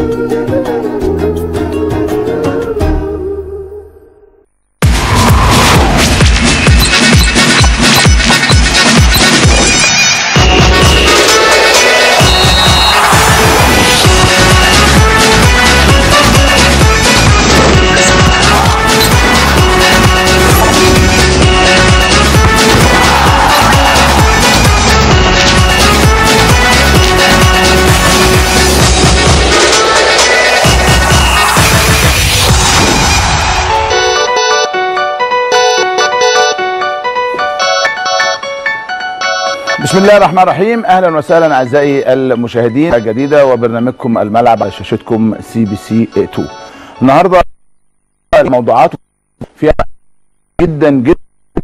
بسم الله الرحمن الرحيم اهلا وسهلا اعزائي المشاهدين جديده وبرنامجكم الملعب على شاشتكم سي بي سي 2 النهارده الموضوعات فيها جدا جدا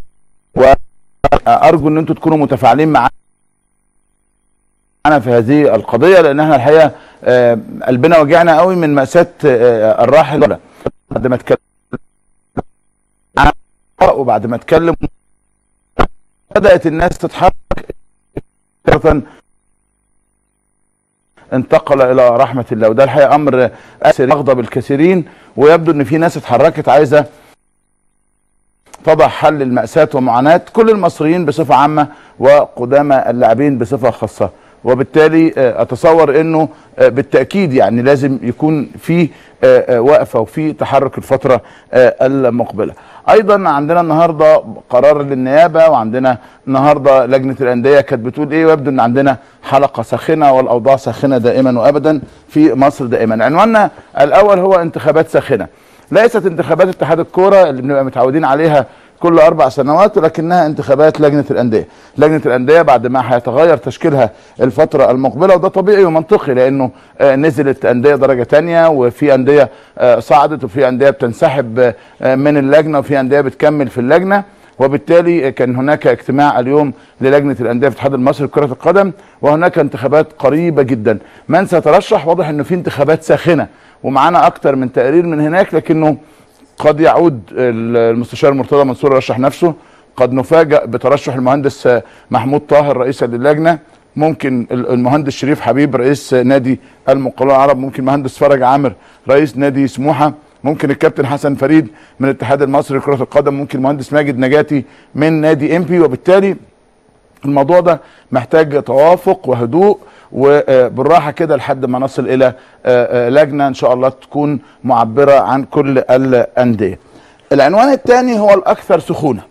وارجو ان انتم تكونوا متفاعلين معانا في هذه القضيه لان احنا الحقيقه آه، قلبنا وجعنا قوي من ماساه آه، الراحل بعد ما اتكلم وبعد ما اتكلم بدات الناس تتحرك مرة انتقل الى رحمه الله وده الحقيقه امر اسر يغضب الكثيرين ويبدو ان في ناس اتحركت عايزه تضع حل للمأساة ومعاناة كل المصريين بصفة عامة وقدامى اللاعبين بصفة خاصة وبالتالي آه، اتصور انه آه، بالتاكيد يعني لازم يكون في آه، آه، وقفه وفي تحرك الفتره آه، المقبله. ايضا عندنا النهارده قرار للنيابه وعندنا النهارده لجنه الانديه كانت بتقول ايه ويبدو ان عندنا حلقه ساخنه والاوضاع ساخنه دائما وابدا في مصر دائما. عنواننا الاول هو انتخابات ساخنه. ليست انتخابات اتحاد الكوره اللي بنبقى متعودين عليها كل اربع سنوات ولكنها انتخابات لجنه الانديه لجنه الانديه بعد ما هيتغير تشكيلها الفتره المقبله وده طبيعي ومنطقي لانه آه، نزلت انديه درجه تانية وفي انديه آه، صعدت وفي انديه بتنسحب آه، من اللجنه وفي انديه بتكمل في اللجنه وبالتالي كان هناك اجتماع اليوم للجنه الانديه في الاتحاد المصري لكره القدم وهناك انتخابات قريبه جدا من سيترشح واضح انه في انتخابات ساخنه ومعانا اكتر من تقرير من هناك لكنه قد يعود المستشار مرتضى منصور يرشح نفسه قد نفاجأ بترشح المهندس محمود طاهر رئيسا للجنة ممكن المهندس شريف حبيب رئيس نادي المقاولون العرب ممكن المهندس فرج عامر رئيس نادي سموحة ممكن الكابتن حسن فريد من الاتحاد المصري لكرة القدم ممكن المهندس ماجد نجاتي من نادي امبي وبالتالي الموضوع ده محتاج توافق وهدوء وبالراحه كده لحد ما نصل الى آه، آه، لجنه ان شاء الله تكون معبره عن كل الانديه. العنوان الثاني هو الاكثر سخونه.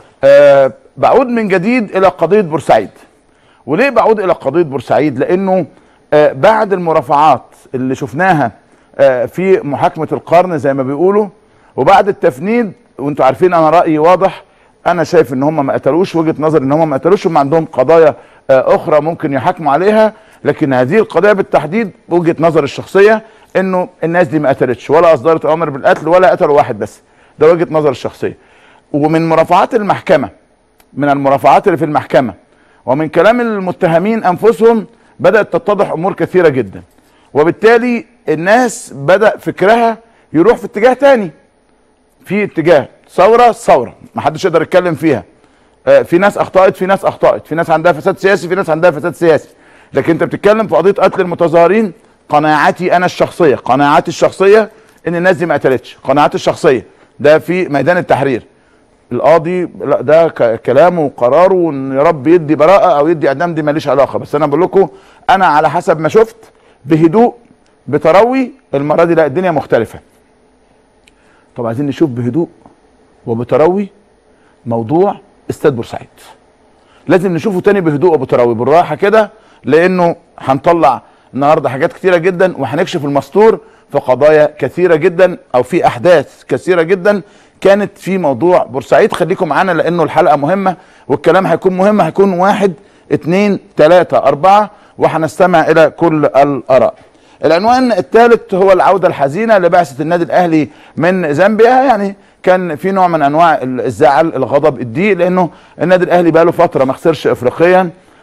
آه، بعود من جديد الى قضيه بورسعيد. وليه بعود الى قضيه بورسعيد؟ لانه آه، بعد المرافعات اللي شفناها آه، في محاكمه القرن زي ما بيقولوا وبعد التفنيد وانتوا عارفين انا رايي واضح انا شايف ان هم ما قتلوش وجهه نظر ان هم ما قتلوش هم عندهم قضايا آه، اخرى ممكن يحاكموا عليها لكن هذه القضيه بالتحديد وجهه نظر الشخصيه انه الناس دي ما قتلتش ولا اصدرت اوامر بالقتل ولا قتلوا واحد بس ده وجهه نظر الشخصيه ومن مرافعات المحكمه من المرافعات اللي في المحكمه ومن كلام المتهمين انفسهم بدات تتضح امور كثيره جدا وبالتالي الناس بدا فكرها يروح في اتجاه تاني في اتجاه ثوره ثوره ما حدش يقدر يتكلم فيها آه، في ناس اخطات في ناس اخطات في ناس عندها فساد سياسي في ناس عندها فساد سياسي لكن انت بتتكلم في قضيه قتل المتظاهرين قناعتي انا الشخصيه قناعاتي الشخصيه ان الناس دي ما قتلتش قناعاتي الشخصيه ده في ميدان التحرير القاضي لا ده ك- كلامه وقراره وان يا رب يدي براءه او يدي اعدام دي ماليش علاقه بس انا بقول لكم انا على حسب ما شفت بهدوء بتروي المره دي لا الدنيا مختلفه طب عايزين نشوف بهدوء وبتروي موضوع استاد بورسعيد لازم نشوفه تاني بهدوء وبتروي بالراحه كده لانه هنطلع النهارده حاجات كتيره جدا وهنكشف المستور في قضايا كثيره جدا او في احداث كثيره جدا كانت في موضوع بورسعيد خليكم معانا لانه الحلقه مهمه والكلام هيكون مهم هيكون واحد اتنين تلاته اربعه وهنستمع الى كل الاراء. العنوان الثالث هو العوده الحزينه لبعثه النادي الاهلي من زامبيا يعني كان في نوع من انواع الزعل الغضب الضيق لانه النادي الاهلي بقاله فتره ما خسرش افريقيا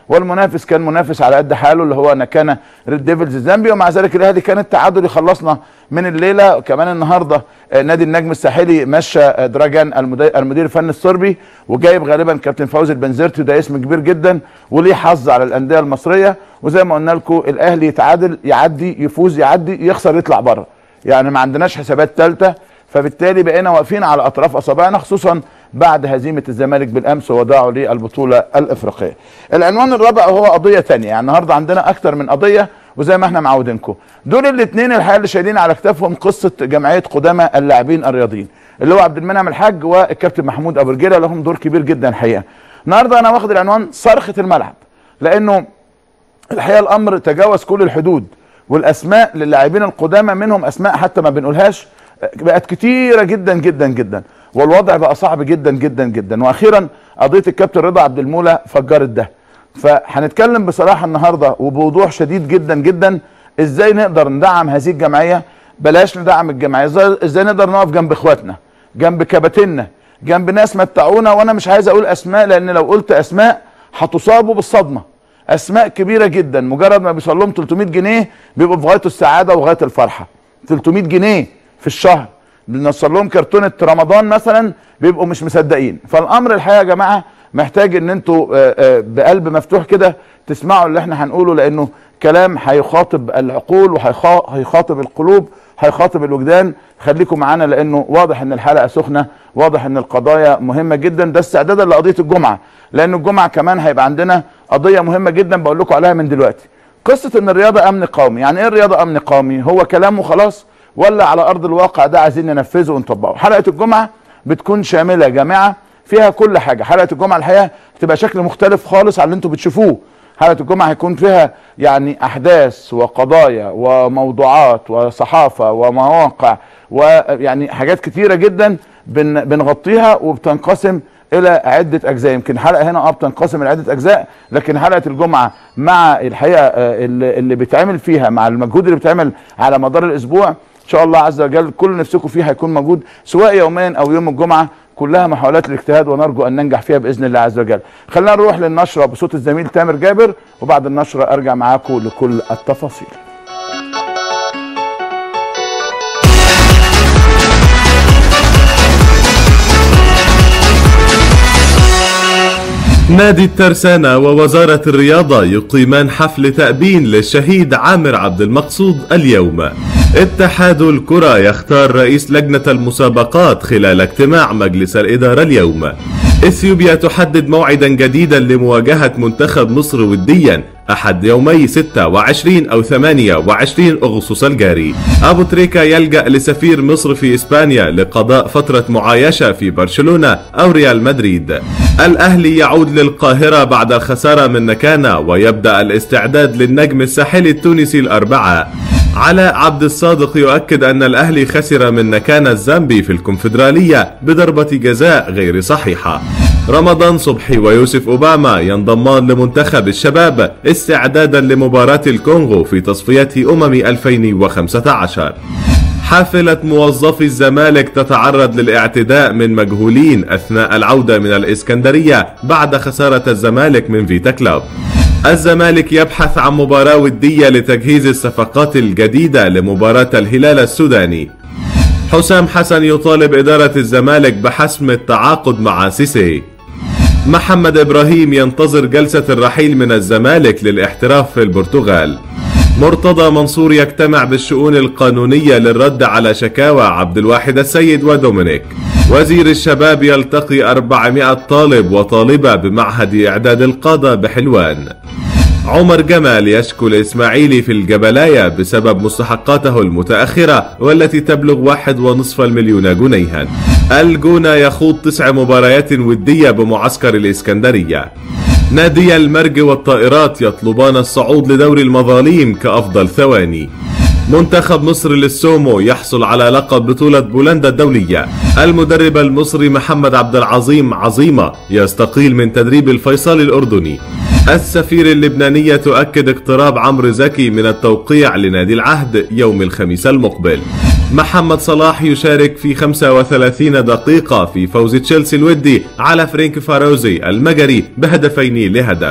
والمنافس كان منافس على قد حاله اللي هو نكانا ريد ديفلز الزامبي ومع ذلك الاهلي كان التعادل يخلصنا من الليله كمان النهارده آه، نادي النجم الساحلي مشى آه، دراجان المدير, المدير الفني الصربي وجايب غالبا كابتن فوزي البنزرتي وده اسم كبير جدا وليه حظ على الانديه المصريه وزي ما قلنا لكم الاهلي يتعادل يعدي يفوز يعدي يخسر يطلع بره يعني ما عندناش حسابات ثالثه فبالتالي بقينا واقفين على اطراف اصابعنا خصوصا بعد هزيمه الزمالك بالامس ووداعه للبطوله الافريقيه. العنوان الرابع هو قضيه ثانيه يعني النهارده عندنا اكثر من قضيه وزي ما احنا معودينكم. دول الاثنين الحقيقه اللي شايلين على كتافهم قصه جمعيه قدامى اللاعبين الرياضيين اللي هو عبد المنعم الحاج والكابتن محمود ابو رجيله لهم دور كبير جدا الحقيقه. النهارده انا واخد العنوان صرخه الملعب لانه الحقيقه الامر تجاوز كل الحدود والاسماء للاعبين القدامى منهم اسماء حتى ما بنقولهاش بقت كتيره جدا جدا جدا والوضع بقى صعب جدا جدا جدا واخيرا قضيه الكابتن رضا عبد المولى فجرت ده فهنتكلم بصراحه النهارده وبوضوح شديد جدا جدا ازاي نقدر ندعم هذه الجمعيه بلاش ندعم الجمعيه إزاي- ازاي نقدر نقف جنب اخواتنا جنب كباتننا جنب ناس متعونا وانا مش عايز اقول اسماء لان لو قلت اسماء هتصابوا بالصدمه اسماء كبيره جدا مجرد ما بيوصل لهم 300 جنيه بيبقوا في غايه السعاده وغايه الفرحه 300 جنيه في الشهر بنوصل لهم كرتونه رمضان مثلا بيبقوا مش مصدقين فالامر الحقيقه يا جماعه محتاج ان انتوا آه، آه، بقلب مفتوح كده تسمعوا اللي احنا هنقوله لانه كلام هيخاطب العقول وهيخاطب القلوب هيخاطب الوجدان خليكم معانا لانه واضح ان الحلقه سخنه واضح ان القضايا مهمه جدا ده استعدادا لقضيه الجمعه لان الجمعه كمان هيبقى عندنا قضيه مهمه جدا بقول لكم عليها من دلوقتي قصه ان الرياضه امن قومي يعني ايه الرياضه امن قومي هو كلام وخلاص ولا على ارض الواقع ده عايزين ننفذه ونطبقه حلقه الجمعه بتكون شامله جامعه فيها كل حاجه حلقه الجمعه الحقيقه هتبقى شكل مختلف خالص عن اللي انتم بتشوفوه حلقه الجمعه هيكون فيها يعني احداث وقضايا وموضوعات وصحافه ومواقع ويعني حاجات كتيره جدا بن بنغطيها وبتنقسم الى عده اجزاء يمكن الحلقه هنا اه بتنقسم الى عده اجزاء لكن حلقه الجمعه مع الحقيقه آه، اللي اللي بيتعمل فيها مع المجهود اللي بيتعمل على مدار الاسبوع ان شاء الله عز وجل كل نفسكم فيه هيكون موجود سواء يوميا او يوم الجمعه كلها محاولات الاجتهاد ونرجو ان ننجح فيها باذن الله عز وجل. خلينا نروح للنشره بصوت الزميل تامر جابر وبعد النشره ارجع معاكم لكل التفاصيل. نادي الترسانة ووزارة الرياضة يقيمان حفل تأبين للشهيد عامر عبد المقصود اليوم اتحاد الكرة يختار رئيس لجنة المسابقات خلال اجتماع مجلس الإدارة اليوم اثيوبيا تحدد موعدا جديدا لمواجهة منتخب مصر وديا أحد يومي 26 أو 28 أغسطس الجاري أبو تريكة يلجأ لسفير مصر في إسبانيا لقضاء فترة معايشة في برشلونة أو ريال مدريد الأهلي يعود للقاهرة بعد الخسارة من نكانا ويبدأ الاستعداد للنجم الساحلي التونسي الأربعاء علاء عبد الصادق يؤكد أن الأهلي خسر من نكانا الزامبي في الكونفدرالية بضربة جزاء غير صحيحة رمضان صبحي ويوسف أوباما ينضمان لمنتخب الشباب استعدادا لمباراة الكونغو في تصفيات أمم 2015 حافلة موظفي الزمالك تتعرض للاعتداء من مجهولين أثناء العودة من الإسكندرية بعد خسارة الزمالك من فيتا كلوب الزمالك يبحث عن مباراة ودية لتجهيز الصفقات الجديدة لمباراة الهلال السوداني حسام حسن يطالب إدارة الزمالك بحسم التعاقد مع سيسي محمد إبراهيم ينتظر جلسة الرحيل من الزمالك للاحتراف في البرتغال مرتضى منصور يجتمع بالشؤون القانونية للرد على شكاوى عبد الواحد السيد ودومينيك وزير الشباب يلتقي 400 طالب وطالبة بمعهد إعداد القادة بحلوان عمر جمال يشكو الإسماعيلي في الجبلاية بسبب مستحقاته المتأخرة والتي تبلغ واحد ونصف المليون جنيها الجونة يخوض تسع مباريات ودية بمعسكر الإسكندرية نادي المرج والطائرات يطلبان الصعود لدوري المظاليم كأفضل ثواني منتخب مصر للسومو يحصل على لقب بطولة بولندا الدولية المدرب المصري محمد عبد العظيم عظيمة يستقيل من تدريب الفيصل الأردني السفير اللبنانية تؤكد اقتراب عمرو زكي من التوقيع لنادي العهد يوم الخميس المقبل محمد صلاح يشارك في 35 دقيقة في فوز تشيلسي الودي على فرينك فاروزي المجري بهدفين لهدف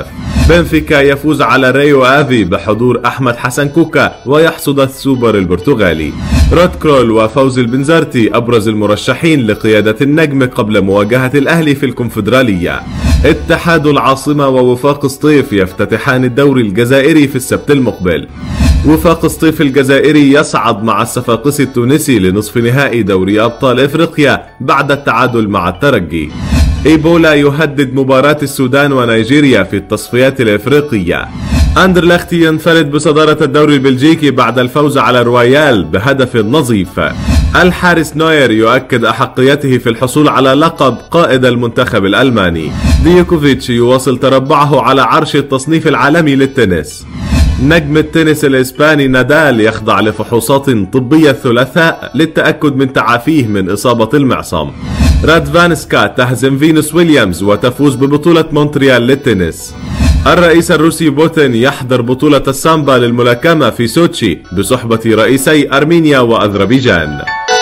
بنفيكا يفوز على ريو افي بحضور احمد حسن كوكا ويحصد السوبر البرتغالي رود كرول وفوز البنزرتي ابرز المرشحين لقيادة النجم قبل مواجهة الاهلي في الكونفدرالية اتحاد العاصمة ووفاق سطيف يفتتحان الدوري الجزائري في السبت المقبل وفاق سطيف الجزائري يصعد مع الصفاقسي التونسي لنصف نهائي دوري ابطال افريقيا بعد التعادل مع الترجي ايبولا يهدد مباراة السودان ونيجيريا في التصفيات الافريقية اندرلخت ينفرد بصدارة الدوري البلجيكي بعد الفوز على رويال بهدف نظيف الحارس نوير يؤكد احقيته في الحصول على لقب قائد المنتخب الالماني ديوكوفيتش يواصل تربعه على عرش التصنيف العالمي للتنس نجم التنس الإسباني نادال يخضع لفحوصات طبية الثلاثاء للتأكد من تعافيه من إصابة المعصم رادفانسكا تهزم فينوس ويليامز وتفوز ببطولة مونتريال للتنس الرئيس الروسي بوتين يحضر بطولة السامبا للملاكمة في سوتشي بصحبة رئيسي أرمينيا وأذربيجان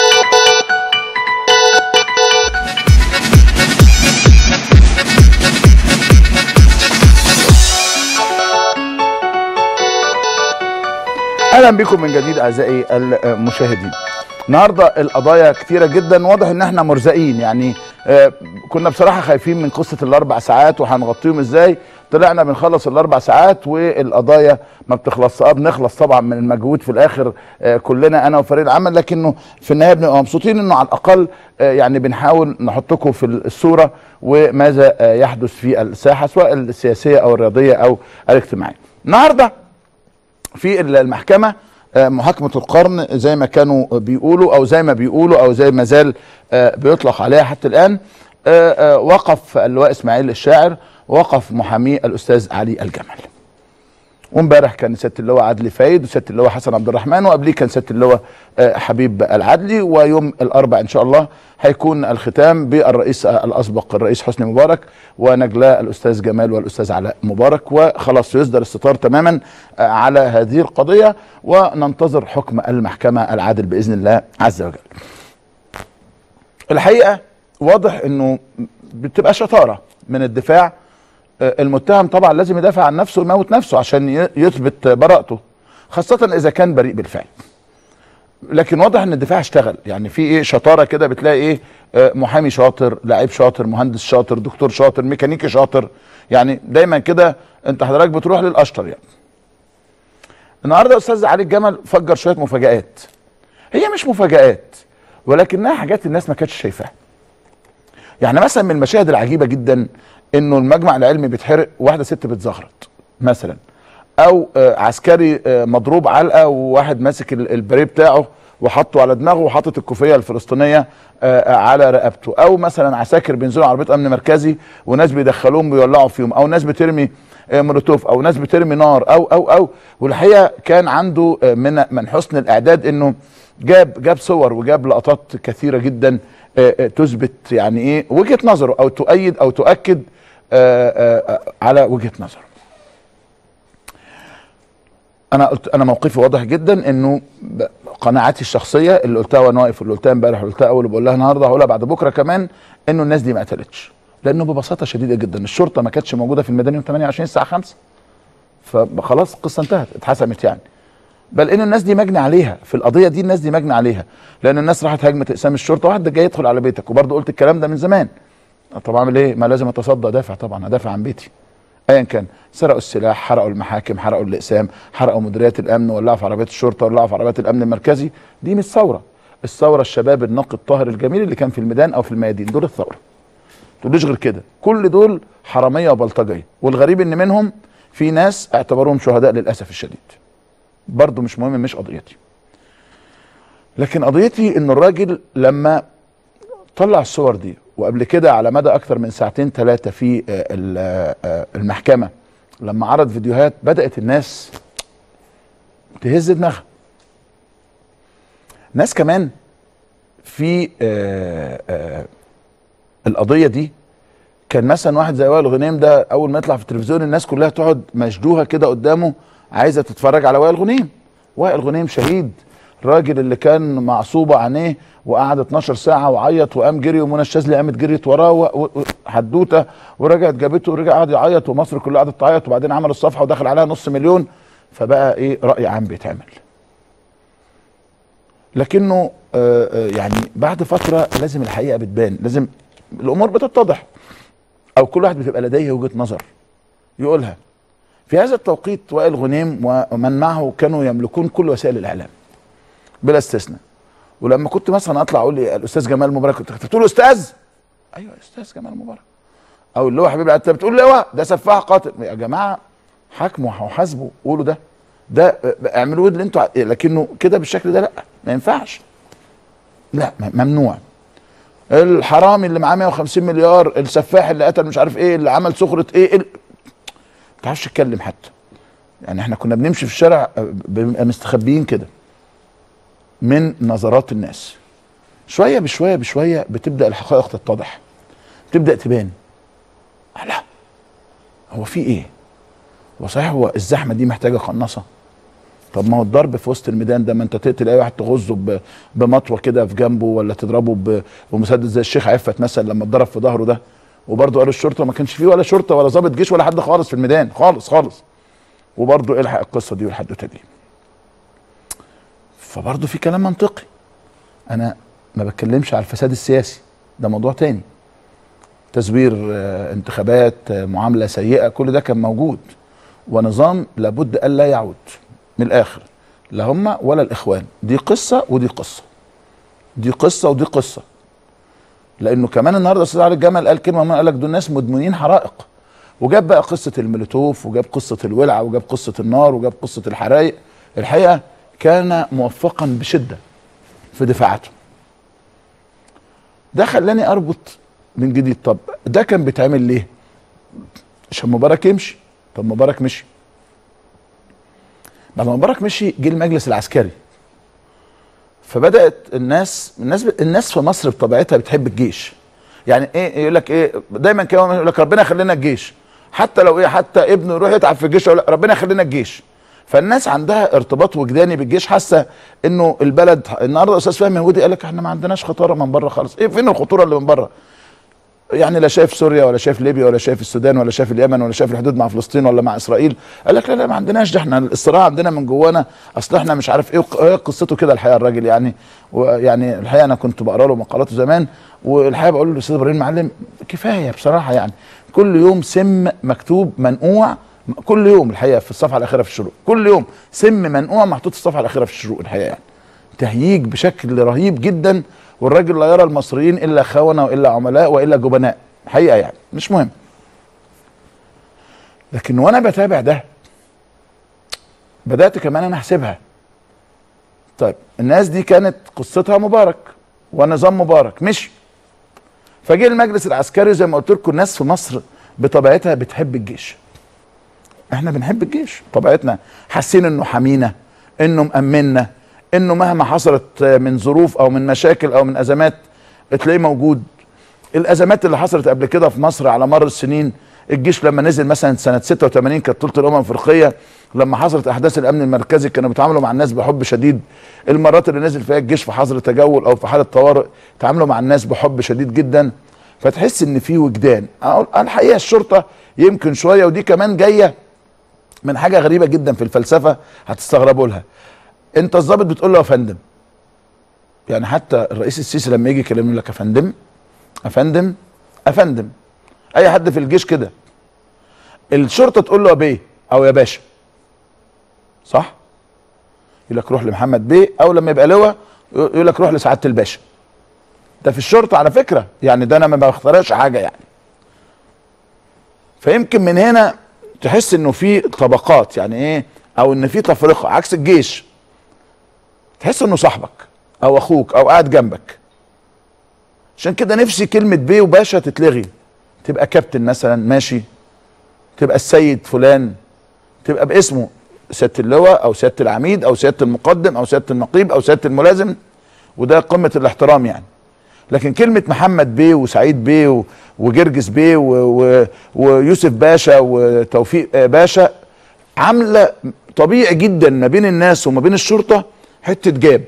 اهلا بكم من جديد اعزائي المشاهدين النهارده القضايا كتيره جدا واضح ان احنا مرزقين يعني آه، كنا بصراحه خايفين من قصه الاربع ساعات وهنغطيهم ازاي طلعنا بنخلص الاربع ساعات والقضايا ما بتخلص اه بنخلص طبعا من المجهود في الاخر آه، كلنا انا وفريق العمل لكنه في النهايه بنبقى مبسوطين انه على الاقل آه، يعني بنحاول نحطكم في الصوره وماذا آه، يحدث في الساحه سواء السياسيه او الرياضيه او الاجتماعيه النهارده في المحكمة آه، محاكمة القرن زي ما كانوا بيقولوا أو زي ما بيقولوا أو زي ما زال آه، بيطلق عليها حتى الآن آه، آه، وقف اللواء إسماعيل الشاعر وقف محاميه الأستاذ علي الجمل وامبارح كان سياده اللواء عدلي فايد وسياده اللواء حسن عبد الرحمن وقبليه كان سياده اللواء آه، حبيب العدلي ويوم الاربع ان شاء الله هيكون الختام بالرئيس آه، الاسبق الرئيس حسني مبارك ونجلاء الاستاذ جمال والاستاذ علاء مبارك وخلاص يصدر الستار تماما آه، على هذه القضيه وننتظر حكم المحكمه العادل باذن الله عز وجل. الحقيقه واضح انه بتبقى شطاره من الدفاع آه، المتهم طبعا لازم يدافع عن نفسه ويموت نفسه عشان ي- يثبت براءته خاصة إذا كان بريء بالفعل لكن واضح ان الدفاع اشتغل يعني في ايه شطاره كده بتلاقي ايه آه، محامي شاطر لعيب شاطر مهندس شاطر دكتور شاطر ميكانيكي شاطر يعني دايما كده انت حضرتك بتروح للاشطر يعني النهارده استاذ علي الجمل فجر شويه مفاجآت هي مش مفاجآت ولكنها حاجات الناس ما كانتش شايفاها يعني مثلا من المشاهد العجيبه جدا انه المجمع العلمي بيتحرق وواحده ست بتزغرط مثلا او آه، عسكري آه، مضروب علقه وواحد ماسك ال- البريه بتاعه وحطه على دماغه وحاطط الكوفيه الفلسطينيه آه، آه، على رقبته او مثلا عساكر بينزلوا عربيه امن مركزي وناس بيدخلوهم بيولعوا فيهم او ناس بترمي آه، مولوتوف او ناس بترمي نار او او او والحقيقه كان عنده آه، من من حسن الاعداد انه جاب جاب صور وجاب لقطات كثيره جدا آه، آه، تثبت يعني ايه وجهه نظره او تؤيد او تؤكد آه، آه، آه، على وجهه نظره انا قلت انا موقفي واضح جدا انه ب- قناعاتي الشخصيه اللي قلتها وانا واقف واللي قلتها امبارح واللي قلتها اول بقول لها النهارده هقولها بعد بكره كمان انه الناس دي ما قتلتش لانه ببساطه شديده جدا الشرطه ما كانتش موجوده في الميدان يوم 28 الساعه 5 فخلاص القصه انتهت اتحسمت يعني بل ان الناس دي مجني عليها في القضيه دي الناس دي مجني عليها لان الناس راحت هجمت اقسام الشرطه واحد جاي يدخل على بيتك وبرضه قلت الكلام ده من زمان طب اعمل ايه ما لازم اتصدى دافع طبعا ادافع عن بيتي ايا كان سرقوا السلاح حرقوا المحاكم حرقوا الاقسام حرقوا مديريات الامن ولعوا في عربيات الشرطه ولعوا في عربيات الامن المركزي دي مش ثوره الثوره الشباب النقي الطاهر الجميل اللي كان في الميدان او في الميادين دول الثوره تقوليش غير كده كل دول حراميه وبلطجيه والغريب ان منهم في ناس اعتبروهم شهداء للاسف الشديد برضه مش مهم مش قضيتي لكن قضيتي ان الراجل لما طلع الصور دي وقبل كده على مدى اكثر من ساعتين ثلاثه في آه، ال- آه، المحكمه لما عرض فيديوهات بدات الناس تهز دماغها ناس كمان في آه، آه، القضيه دي كان مثلا واحد زي وائل غنيم ده اول ما يطلع في التلفزيون الناس كلها تقعد مشدوها كده قدامه عايزه تتفرج على وائل غنيم وائل غنيم شهيد الراجل اللي كان معصوبه عينيه وقعد 12 ساعه وعيط وقام جري ومنى الشاذلي قامت جريت وراه و- و- حدوته ورجعت جابته ورجع قعد يعيط ومصر كلها قعدت تعيط وبعدين عمل الصفحه ودخل عليها نص مليون فبقى ايه راي عام بيتعمل لكنه آه، آه، يعني بعد فتره لازم الحقيقه بتبان لازم الامور بتتضح او كل واحد بتبقى لديه وجهه نظر يقولها في هذا التوقيت وائل غنيم ومن معه كانوا يملكون كل وسائل الاعلام بلا استثناء ولما كنت مثلا اطلع اقول لي الاستاذ جمال مبارك كنت كنت بتقول استاذ ايوه استاذ جمال مبارك او اللي هو حبيبي انت بتقول لواء ده سفاح قاتل يا جماعه حاكموا وحاسبوا قولوا ده ده آه، اعملوا اللي انتوا ع- لكنه كده بالشكل ده لا ما ينفعش لا م- ممنوع الحرامي اللي معاه 150 مليار السفاح اللي قتل مش عارف ايه اللي عمل سخرة ايه ال... ما تعرفش تتكلم حتى يعني احنا كنا بنمشي في الشارع آه، بنبقى مستخبيين كده من نظرات الناس شويه بشويه بشويه بتبدا الحقائق تتضح تبدا تبان لا هو في ايه هو صحيح هو الزحمه دي محتاجه قناصه طب ما هو الضرب في وسط الميدان ده ما انت تقتل اي واحد تغزه ب- بمطوه كده في جنبه ولا تضربه ب- بمسدس زي الشيخ عفت مثلا لما اتضرب في ظهره ده وبرضه قالوا الشرطه ما كانش فيه ولا شرطه ولا ضابط جيش ولا حد خالص في الميدان خالص خالص وبرضه الحق القصه دي والحدوته دي فبرضه في كلام منطقي انا ما بتكلمش على الفساد السياسي ده موضوع تاني تزوير آه، انتخابات آه، معامله سيئه كل ده كان موجود ونظام لابد الا يعود من الاخر لا هم ولا الاخوان دي قصه ودي قصه دي قصه ودي قصه لانه كمان النهارده استاذ علي الجمل قال كلمه ما قال لك دول ناس مدمنين حرائق وجاب بقى قصه المولوتوف وجاب قصه الولعه وجاب قصه النار وجاب قصه الحرايق الحقيقه كان موفقا بشده في دفاعاته ده خلاني اربط من جديد طب ده كان بيتعمل ليه عشان مبارك يمشي طب مبارك مشي بعد ما مبارك مشي جه المجلس العسكري فبدات الناس الناس الناس في مصر بطبيعتها بتحب الجيش يعني ايه يقول لك ايه دايما كده يقول لك ربنا يخلينا الجيش حتى لو ايه حتى ابنه يروح يتعب في الجيش يقول لك ربنا يخلينا الجيش فالناس عندها ارتباط وجداني بالجيش حاسه انه البلد النهارده استاذ فهمي هودي قال لك احنا ما عندناش خطوره من بره خالص ايه فين الخطوره اللي من بره يعني لا شايف سوريا ولا شايف ليبيا ولا شايف السودان ولا شايف اليمن ولا شايف الحدود مع فلسطين ولا مع اسرائيل قال لك لا لا ما عندناش ده احنا الصراع عندنا من جوانا اصل احنا مش عارف ايه وق- هي قصته كده الحقيقه الراجل يعني ويعني الحقيقه انا كنت بقرا له مقالاته زمان والحقيقه بقول له الاستاذ ابراهيم معلم كفايه بصراحه يعني كل يوم سم مكتوب منقوع كل يوم الحقيقه في الصفحه الاخيره في الشروق كل يوم سم منقوع محطوط في الصفحه الاخيره في الشروق الحقيقه يعني تهييج بشكل رهيب جدا والراجل لا يرى المصريين الا خونه والا عملاء والا جبناء حقيقه يعني مش مهم لكن وانا بتابع ده بدات كمان انا احسبها طيب الناس دي كانت قصتها مبارك ونظام مبارك مشي فجه المجلس العسكري زي ما قلت لكم الناس في مصر بطبيعتها بتحب الجيش احنا بنحب الجيش طبيعتنا حاسين انه حمينا انه مأمنا انه مهما حصلت من ظروف او من مشاكل او من ازمات تلاقيه موجود الازمات اللي حصلت قبل كده في مصر على مر السنين الجيش لما نزل مثلا سنه 86 كانت طولة الامم الافريقيه لما حصلت احداث الامن المركزي كانوا بيتعاملوا مع الناس بحب شديد المرات اللي نزل فيها الجيش في حظر تجول او في حاله طوارئ تعاملوا مع الناس بحب شديد جدا فتحس ان في وجدان أقول- الحقيقه الشرطه يمكن شويه ودي كمان جايه من حاجه غريبه جدا في الفلسفه هتستغربوا لها انت الضابط بتقول له يا فندم يعني حتى الرئيس السيسي لما يجي يكلمني يقول لك يا فندم افندم افندم اي حد في الجيش كده الشرطه تقول له يا بيه او يا باشا صح يقول لك روح لمحمد بيه او لما يبقى لواء يقول لك روح لسعاده الباشا ده في الشرطه على فكره يعني ده انا ما بخترعش حاجه يعني فيمكن من هنا تحس انه في طبقات يعني ايه او ان في تفرقه عكس الجيش تحس انه صاحبك او اخوك او قاعد جنبك عشان كده نفسي كلمة بيه وباشا تتلغي تبقى كابتن مثلا ماشي تبقى السيد فلان تبقى باسمه سيادة اللواء او سيادة العميد او سيادة المقدم او سيادة النقيب او سيادة الملازم وده قمة الاحترام يعني لكن كلمة محمد بيه وسعيد بيه و- وجرجس بيه و- و- ويوسف باشا وتوفيق آه، باشا عاملة طبيعي جدا ما بين الناس وما بين الشرطة حته جاب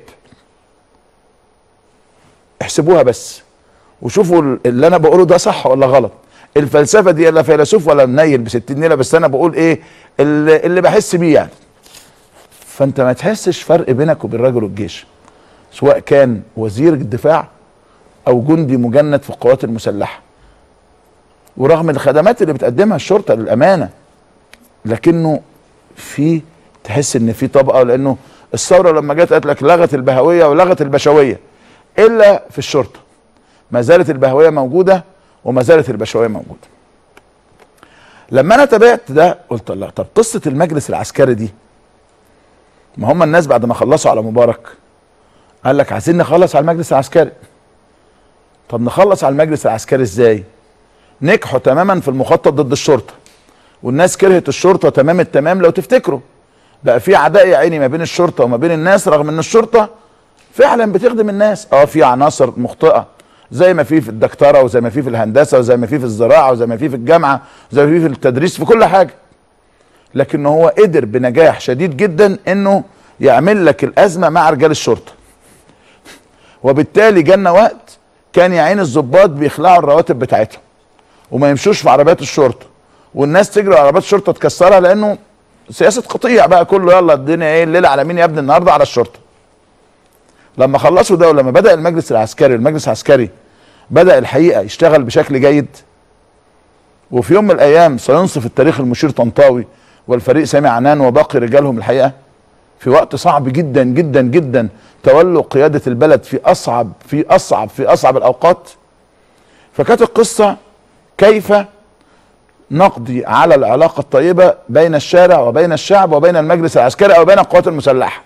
احسبوها بس وشوفوا اللي انا بقوله ده صح ولا غلط الفلسفه دي لا فيلسوف ولا منيل ب 60 نيله بس انا بقول ايه اللي, اللي بحس بيه يعني فانت ما تحسش فرق بينك وبين رجل الجيش سواء كان وزير الدفاع او جندي مجند في القوات المسلحه ورغم الخدمات اللي بتقدمها الشرطه للامانه لكنه في تحس ان في طبقه لانه الثوره لما جت قالت لك لغت البهويه ولغت البشويه الا في الشرطه ما زالت البهويه موجوده وما زالت البشويه موجوده لما انا تابعت ده قلت الله طب قصه المجلس العسكري دي ما هم الناس بعد ما خلصوا على مبارك قال لك عايزين نخلص على المجلس العسكري طب نخلص على المجلس العسكري ازاي نجحوا تماما في المخطط ضد الشرطه والناس كرهت الشرطه تمام التمام لو تفتكروا بقى في عداء يا عيني ما بين الشرطه وما بين الناس رغم ان الشرطه فعلا بتخدم الناس اه في عناصر مخطئه زي ما في في الدكتوره وزي ما في في الهندسه وزي ما في في الزراعه وزي ما في في الجامعه وزي ما في في التدريس في كل حاجه لكن هو قدر بنجاح شديد جدا انه يعمل لك الازمه مع رجال الشرطه وبالتالي جالنا وقت كان يا عين الظباط بيخلعوا الرواتب بتاعتهم وما يمشوش في عربيات الشرطه والناس تجري على عربيات الشرطه تكسرها لانه سياسه قطيع بقى كله يلا الدنيا ايه الليله على مين يا ابني النهارده على الشرطه لما خلصوا ده ولما بدا المجلس العسكري المجلس العسكري بدا الحقيقه يشتغل بشكل جيد وفي يوم من الايام سينصف التاريخ المشير طنطاوي والفريق سامي عنان وباقي رجالهم الحقيقه في وقت صعب جدا جدا جدا تولوا قياده البلد في اصعب في اصعب في اصعب الاوقات فكانت القصه كيف نقضي على العلاقه الطيبه بين الشارع وبين الشعب وبين المجلس العسكري او بين القوات المسلحه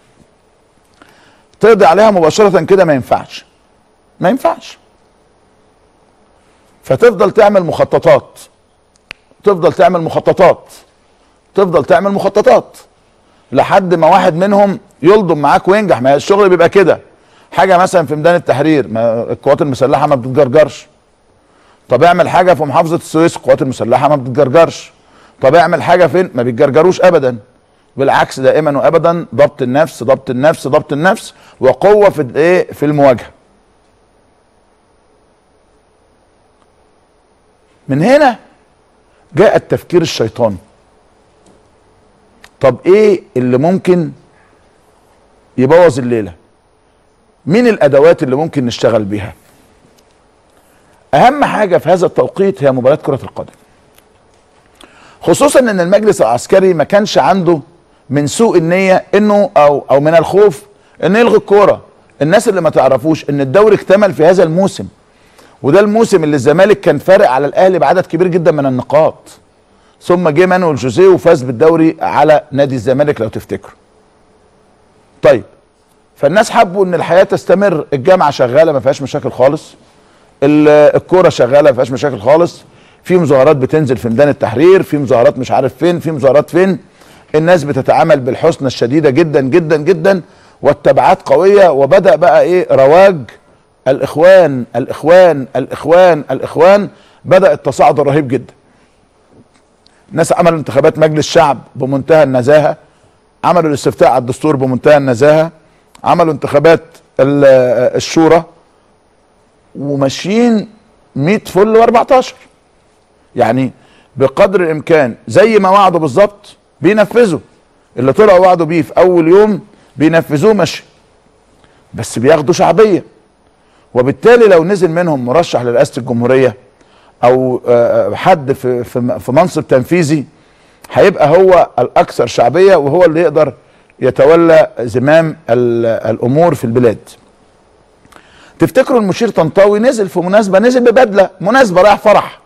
تقضي عليها مباشره كده ما ينفعش ما ينفعش فتفضل تعمل مخططات تفضل تعمل مخططات تفضل تعمل مخططات لحد ما واحد منهم يلضم معاك وينجح ما الشغل بيبقى كده حاجه مثلا في ميدان التحرير ما القوات المسلحه ما بتتجرجرش طب اعمل حاجه في محافظه السويس القوات المسلحه ما بتتجرجرش طب اعمل حاجه فين ما بيتجرجروش ابدا بالعكس دائما وابدا ضبط النفس ضبط النفس ضبط النفس وقوه في الايه في المواجهه من هنا جاء التفكير الشيطاني طب ايه اللي ممكن يبوظ الليله مين الادوات اللي ممكن نشتغل بيها اهم حاجه في هذا التوقيت هي مباراه كره القدم خصوصا ان المجلس العسكري ما كانش عنده من سوء النيه انه او او من الخوف انه يلغي الكوره الناس اللي ما تعرفوش ان الدوري اكتمل في هذا الموسم وده الموسم اللي الزمالك كان فارق على الاهلي بعدد كبير جدا من النقاط ثم جه مانويل جوزيه وفاز بالدوري على نادي الزمالك لو تفتكروا طيب فالناس حبوا ان الحياه تستمر الجامعه شغاله ما فيهاش مشاكل خالص الكوره شغاله ما فيهاش مشاكل خالص في مظاهرات بتنزل في ميدان التحرير في مظاهرات مش عارف فين في مظاهرات فين الناس بتتعامل بالحسنى الشديده جدا جدا جدا والتبعات قويه وبدا بقى ايه رواج الاخوان الاخوان الاخوان الاخوان بدا التصاعد الرهيب جدا ناس عملوا انتخابات مجلس شعب بمنتهى النزاهه عملوا الاستفتاء على الدستور بمنتهى النزاهه عملوا انتخابات الشورى وماشيين 100 فل و14 يعني بقدر الامكان زي ما وعدوا بالظبط بينفذوا اللي طلعوا وعدوا بيه في اول يوم بينفذوه ماشي بس بياخدوا شعبيه وبالتالي لو نزل منهم مرشح لرئاسه الجمهوريه او حد في في منصب تنفيذي هيبقى هو الاكثر شعبيه وهو اللي يقدر يتولى زمام الامور في البلاد تفتكروا المشير طنطاوي نزل في مناسبه نزل ببدله مناسبه رايح فرح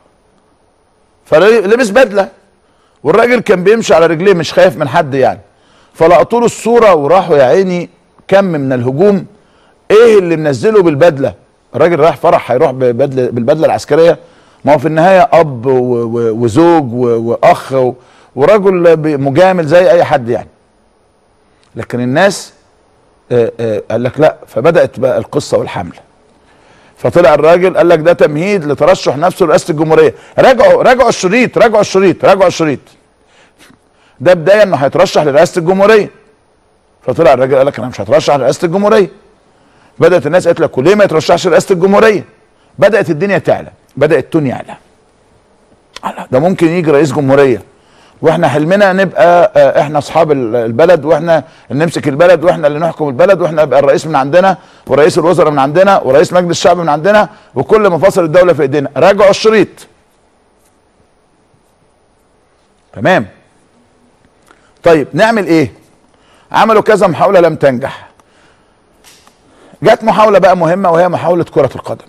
فلبس بدله والراجل كان بيمشي على رجليه مش خايف من حد يعني فلقطوا له الصوره وراحوا يا عيني كم من الهجوم ايه اللي منزله بالبدله الراجل رايح فرح هيروح ببدله بالبدله العسكريه ما هو في النهايه اب وزوج واخ ورجل مجامل زي اي حد يعني لكن الناس قال لك لا فبدات بقى القصه والحمله فطلع الراجل قال لك ده تمهيد لترشح نفسه لرئاسه الجمهوريه راجعوا راجعوا الشريط راجعوا الشريط راجعوا الشريط ده بدايه انه هيترشح لرئاسه الجمهوريه فطلع الراجل قال لك انا مش هترشح لرئاسه الجمهوريه بدات الناس قالت لك وليه ما يترشحش لرئاسه الجمهوريه بدات الدنيا تعلى بدا التون يعلى الله، ده ممكن يجي رئيس جمهوريه واحنا حلمنا نبقى آه، احنا اصحاب ال- البلد واحنا اللي نمسك البلد واحنا اللي نحكم البلد واحنا يبقى الرئيس من عندنا ورئيس الوزراء من عندنا ورئيس مجلس الشعب من عندنا وكل مفاصل الدوله في ايدينا راجعوا الشريط تمام طيب نعمل ايه عملوا كذا محاوله لم تنجح جت محاوله بقى مهمه وهي محاوله كره القدم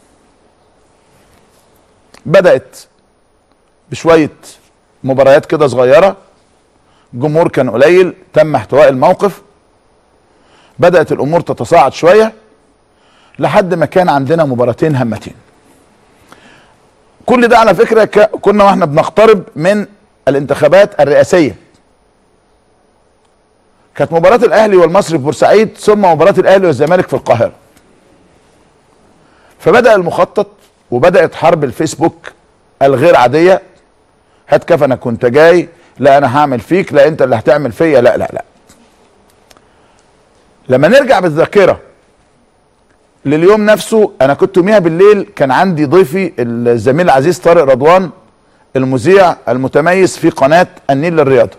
بدات بشويه مباريات كده صغيره الجمهور كان قليل تم احتواء الموقف بدات الامور تتصاعد شويه لحد ما كان عندنا مباراتين هامتين كل ده على فكره ك- كنا واحنا بنقترب من الانتخابات الرئاسيه كانت مباراه الاهلي والمصري في بورسعيد ثم مباراه الاهلي والزمالك في القاهره فبدا المخطط وبدات حرب الفيسبوك الغير عاديه هات كفنك كنت جاي لا انا هعمل فيك لا انت اللي هتعمل فيا لا لا لا لما نرجع بالذاكره لليوم نفسه انا كنت يوميها بالليل كان عندي ضيفي الزميل العزيز طارق رضوان المذيع المتميز في قناه النيل للرياضه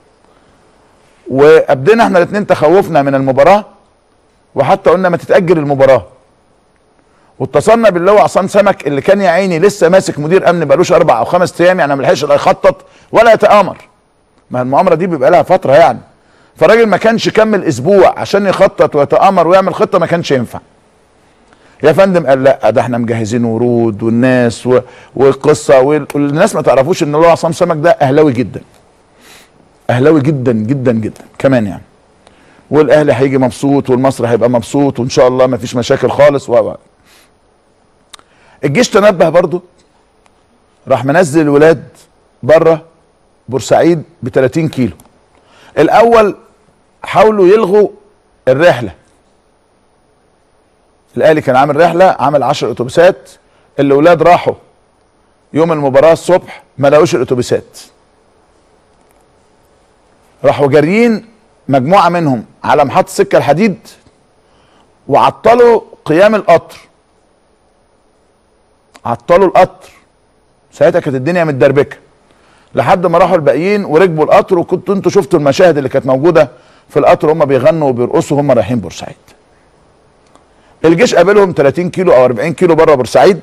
وابدينا احنا الاثنين تخوفنا من المباراه وحتى قلنا ما تتاجل المباراه واتصلنا باللواء عصام سمك اللي كان يا عيني لسه ماسك مدير امن بقالوش اربع او خمس ايام يعني ما لحقش لا يخطط ولا يتامر ما المؤامره دي بيبقى لها فتره يعني فالراجل ما كانش كمل اسبوع عشان يخطط ويتامر ويعمل خطه ما كانش ينفع يا فندم قال لا ده احنا مجهزين ورود والناس و... والقصه وال... والناس ما تعرفوش ان اللواء عصام سمك ده اهلاوي جدا اهلاوي جدا جدا جدا كمان يعني والاهلي هيجي مبسوط والمصري هيبقى مبسوط وان شاء الله ما فيش مشاكل خالص و و. الجيش تنبه برضه راح منزل الولاد بره بورسعيد ب 30 كيلو الاول حاولوا يلغوا الرحله الاهلي كان عامل رحله عامل 10 اتوبيسات الاولاد راحوا يوم المباراه الصبح ما لقوش الاتوبيسات راحوا جاريين مجموعه منهم على محطه سكه الحديد وعطلوا قيام القطر عطلوا القطر ساعتها كانت الدنيا متدربكه لحد ما راحوا الباقيين وركبوا القطر وكنتوا انتوا شفتوا المشاهد اللي كانت موجوده في القطر هم بيغنوا وبيرقصوا هم رايحين بورسعيد الجيش قابلهم 30 كيلو او 40 كيلو بره بورسعيد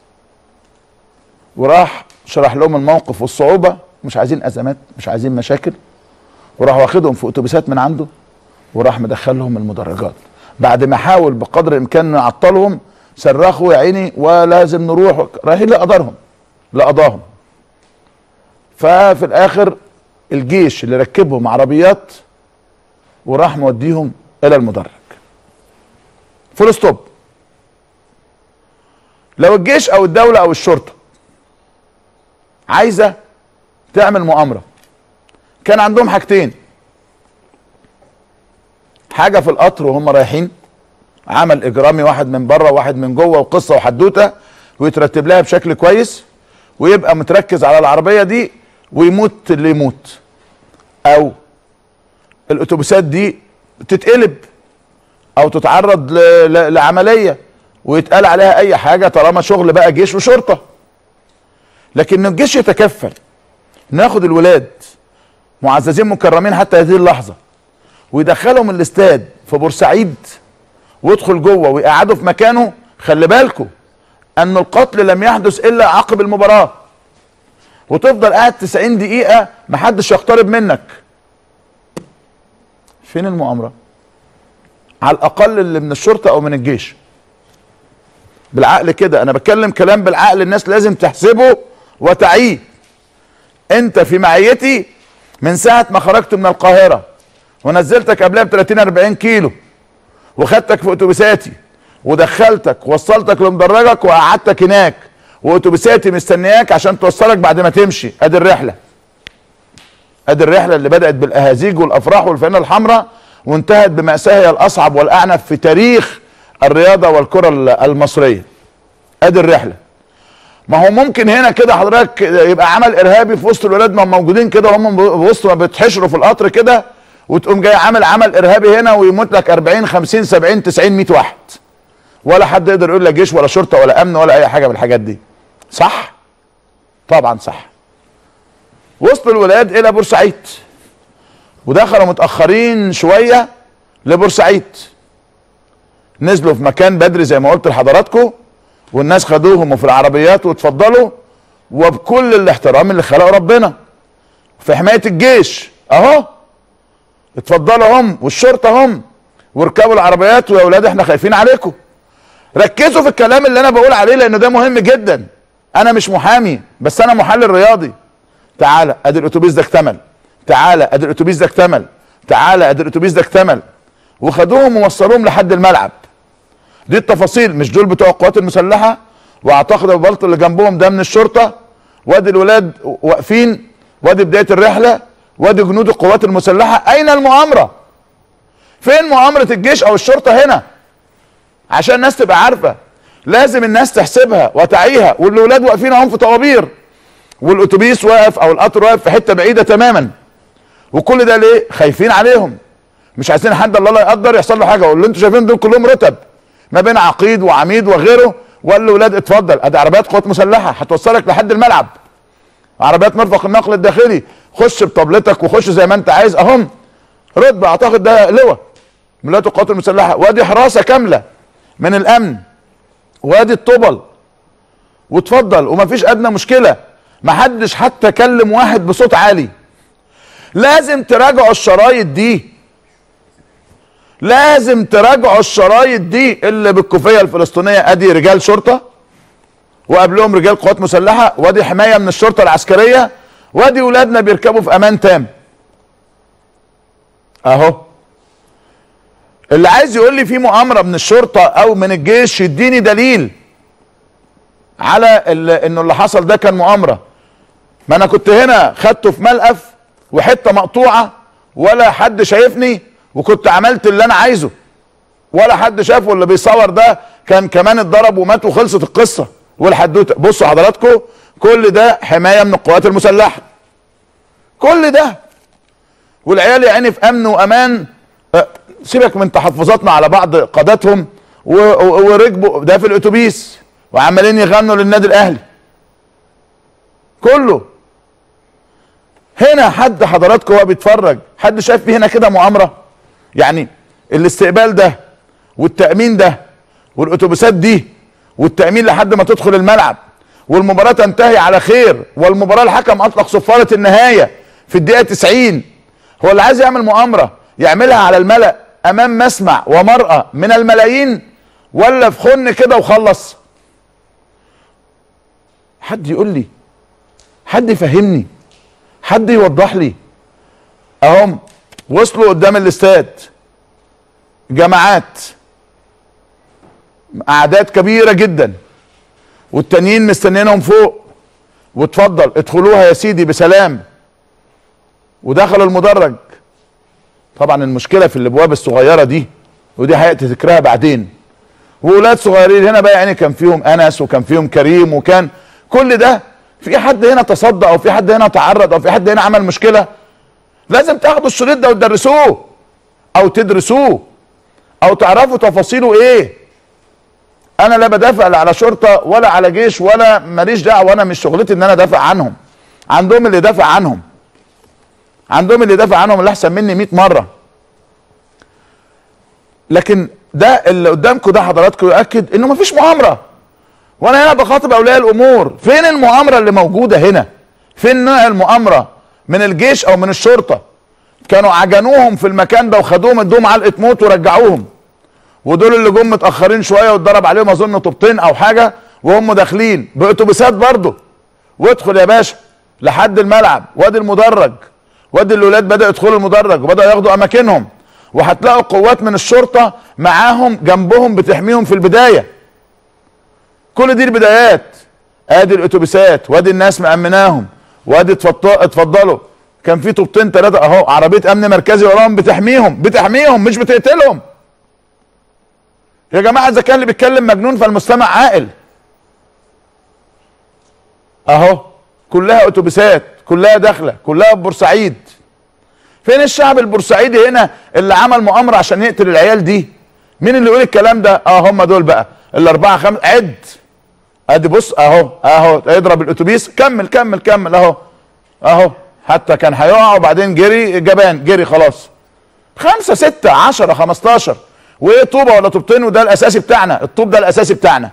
وراح شرح لهم الموقف والصعوبه مش عايزين ازمات مش عايزين مشاكل وراح واخدهم في اتوبيسات من عنده وراح مدخلهم المدرجات بعد ما حاول بقدر الامكان انه يعطلهم صرخوا يا عيني ولازم نروح رايحين لقدرهم لقضاهم ففي الاخر الجيش اللي ركبهم عربيات وراح موديهم الى المدرج فول ستوب لو الجيش او الدوله او الشرطه عايزه تعمل مؤامره كان عندهم حاجتين حاجه في القطر وهم رايحين عمل اجرامي واحد من بره وواحد من جوه وقصه وحدوته ويترتب لها بشكل كويس ويبقى متركز على العربيه دي ويموت اللي يموت او الاتوبيسات دي تتقلب او تتعرض ل- ل- لعمليه ويتقال عليها اي حاجه طالما شغل بقى جيش وشرطه لكن الجيش يتكفل ناخد الولاد معززين مكرمين حتى هذه اللحظه ويدخلهم الاستاد في بورسعيد ويدخل جوه ويقعدوا في مكانه خلي بالكم ان القتل لم يحدث الا عقب المباراه وتفضل قاعد 90 دقيقه محدش يقترب منك فين المؤامره على الاقل اللي من الشرطه او من الجيش بالعقل كده انا بتكلم كلام بالعقل الناس لازم تحسبه وتعيه انت في معيتي من ساعه ما خرجت من القاهره ونزلتك قبلها ب 30 40 كيلو وخدتك في اتوبيساتي ودخلتك وصلتك لمدرجك وقعدتك هناك واتوبيساتي مستنياك عشان توصلك بعد ما تمشي ادي الرحله ادي الرحله اللي بدات بالاهازيج والافراح والفانله الحمراء وانتهت بمأساة هي الاصعب والاعنف في تاريخ الرياضه والكره المصريه ادي الرحله ما هو ممكن هنا كده حضرتك يبقى عمل ارهابي في وسط الولاد ما هم موجودين كده وهم وسط ما بيتحشروا في القطر كده وتقوم جاي عامل عمل ارهابي هنا ويموت لك 40 50 70 90 100 واحد ولا حد يقدر يقول لا جيش ولا شرطه ولا امن ولا اي حاجه من الحاجات دي صح طبعا صح وصلوا الولاد الى بورسعيد ودخلوا متاخرين شويه لبورسعيد نزلوا في مكان بدري زي ما قلت لحضراتكم والناس خدوهم في العربيات واتفضلوا وبكل الاحترام اللي خلقه ربنا في حمايه الجيش اهو اتفضلوا هم والشرطه هم واركبوا العربيات ويا اولاد احنا خايفين عليكم ركزوا في الكلام اللي انا بقول عليه لانه ده مهم جدا انا مش محامي بس انا محلل رياضي تعالى ادي الاتوبيس ده اكتمل تعالى ادي الاتوبيس ده اكتمل تعالى ادي الاتوبيس ده اكتمل وخدوهم ووصلوهم لحد الملعب دي التفاصيل مش دول بتوع القوات المسلحه واعتقد ابو بلط اللي جنبهم ده من الشرطه وادي الولاد واقفين وادي بدايه الرحله وادي جنود القوات المسلحه اين المؤامره فين مؤامره الجيش او الشرطه هنا عشان الناس تبقى عارفه لازم الناس تحسبها وتعيها والولاد واقفين اهم في طوابير والاتوبيس واقف او القطر واقف في حته بعيده تماما وكل ده ليه خايفين عليهم مش عايزين حد الله لا يقدر يحصل له حاجه واللي انتوا شايفين دول كلهم رتب ما بين عقيد وعميد وغيره وقال له ولاد اتفضل ادي عربيات قوات مسلحه هتوصلك لحد الملعب عربيات مرفق النقل الداخلي خش بطبلتك وخش زي ما انت عايز اهم رتبه اعتقد ده لواء من ولايات القوات المسلحه وادي حراسه كامله من الامن وادي الطبل واتفضل ومفيش ادنى مشكله محدش حتى كلم واحد بصوت عالي لازم تراجعوا الشرايط دي لازم تراجعوا الشرايط دي اللي بالكوفيه الفلسطينيه ادي رجال شرطه وقبلهم رجال قوات مسلحه وادي حمايه من الشرطه العسكريه وادي ولادنا بيركبوا في امان تام اهو اللي عايز يقول لي في مؤامره من الشرطه او من الجيش يديني دليل على ال- انه اللي حصل ده كان مؤامره ما انا كنت هنا خدته في ملقف وحته مقطوعه ولا حد شايفني وكنت عملت اللي انا عايزه ولا حد شافه اللي بيصور ده كان كمان اتضرب ومات وخلصت القصه والحدوته بصوا حضراتكم كل ده حمايه من القوات المسلحه كل ده والعيال يا عيني في امن وامان أه، سيبك من تحفظاتنا على بعض قاداتهم و- و- وركبوا ده في الاتوبيس وعمالين يغنوا للنادي الاهلي كله هنا حد حضراتكم هو بيتفرج حد شايف في هنا كده مؤامره يعني الاستقبال ده والتامين ده والاتوبيسات دي والتامين لحد ما تدخل الملعب والمباراه تنتهي على خير والمباراه الحكم اطلق صفاره النهايه في الدقيقه 90 هو اللي عايز يعمل مؤامره يعملها على الملا امام مسمع ومرأة من الملايين ولا في خن كده وخلص حد يقول لي حد يفهمني حد يوضح لي اهم وصلوا قدام الاستاد جماعات اعداد كبيره جدا والتانيين مستنيينهم فوق واتفضل ادخلوها يا سيدي بسلام ودخلوا المدرج طبعا المشكله في الابواب الصغيره دي ودي هيئه ذكرها بعدين واولاد صغيرين هنا بقى يعني كان فيهم انس وكان فيهم كريم وكان كل ده في حد هنا تصدى او في حد هنا تعرض او في حد هنا عمل مشكله لازم تاخدوا الشريط ده وتدرسوه او تدرسوه او تعرفوا تفاصيله ايه انا لا بدافع لا على شرطه ولا على جيش ولا ماليش دعوه وانا مش شغلتي ان انا ادافع عنهم عندهم اللي يدافع عنهم عندهم اللي يدافع عنهم اللي احسن مني 100 مره لكن ده اللي قدامكم ده حضراتكم يؤكد انه مفيش مؤامره وانا هنا بخاطب اولياء الامور فين المؤامره اللي موجوده هنا فين نوع المؤامره من الجيش او من الشرطه كانوا عجنوهم في المكان ده وخدوهم ادوهم علقه موت ورجعوهم ودول اللي جم متاخرين شويه واتضرب عليهم اظن طوبتين او حاجه وهم داخلين باتوبيسات برضه وادخل يا باشا لحد الملعب وادي المدرج وادي الاولاد بداوا يدخلوا المدرج وبداوا ياخدوا اماكنهم وهتلاقوا قوات من الشرطه معاهم جنبهم بتحميهم في البدايه كل دي البدايات ادي الاتوبيسات وادي الناس مأمناهم وادي اتفض- اتفضلوا كان في طوبتين ثلاثه اهو عربيه امن مركزي وراهم بتحميهم بتحميهم مش بتقتلهم يا جماعه اذا كان اللي بيتكلم مجنون فالمستمع عاقل اهو كلها اتوبيسات كلها داخله كلها في بورسعيد فين الشعب البورسعيدي هنا اللي عمل مؤامره عشان يقتل العيال دي مين اللي يقول الكلام ده اه هم دول بقى الاربعه خمس عد ادي بص اهو اهو يضرب الاتوبيس كمل كمل كمل اهو اهو حتى كان هيقع وبعدين جري جبان جري خلاص خمسة ستة عشرة خمستاشر وايه طوبة ولا طوبتين وده الاساسي بتاعنا الطوب ده الاساسي بتاعنا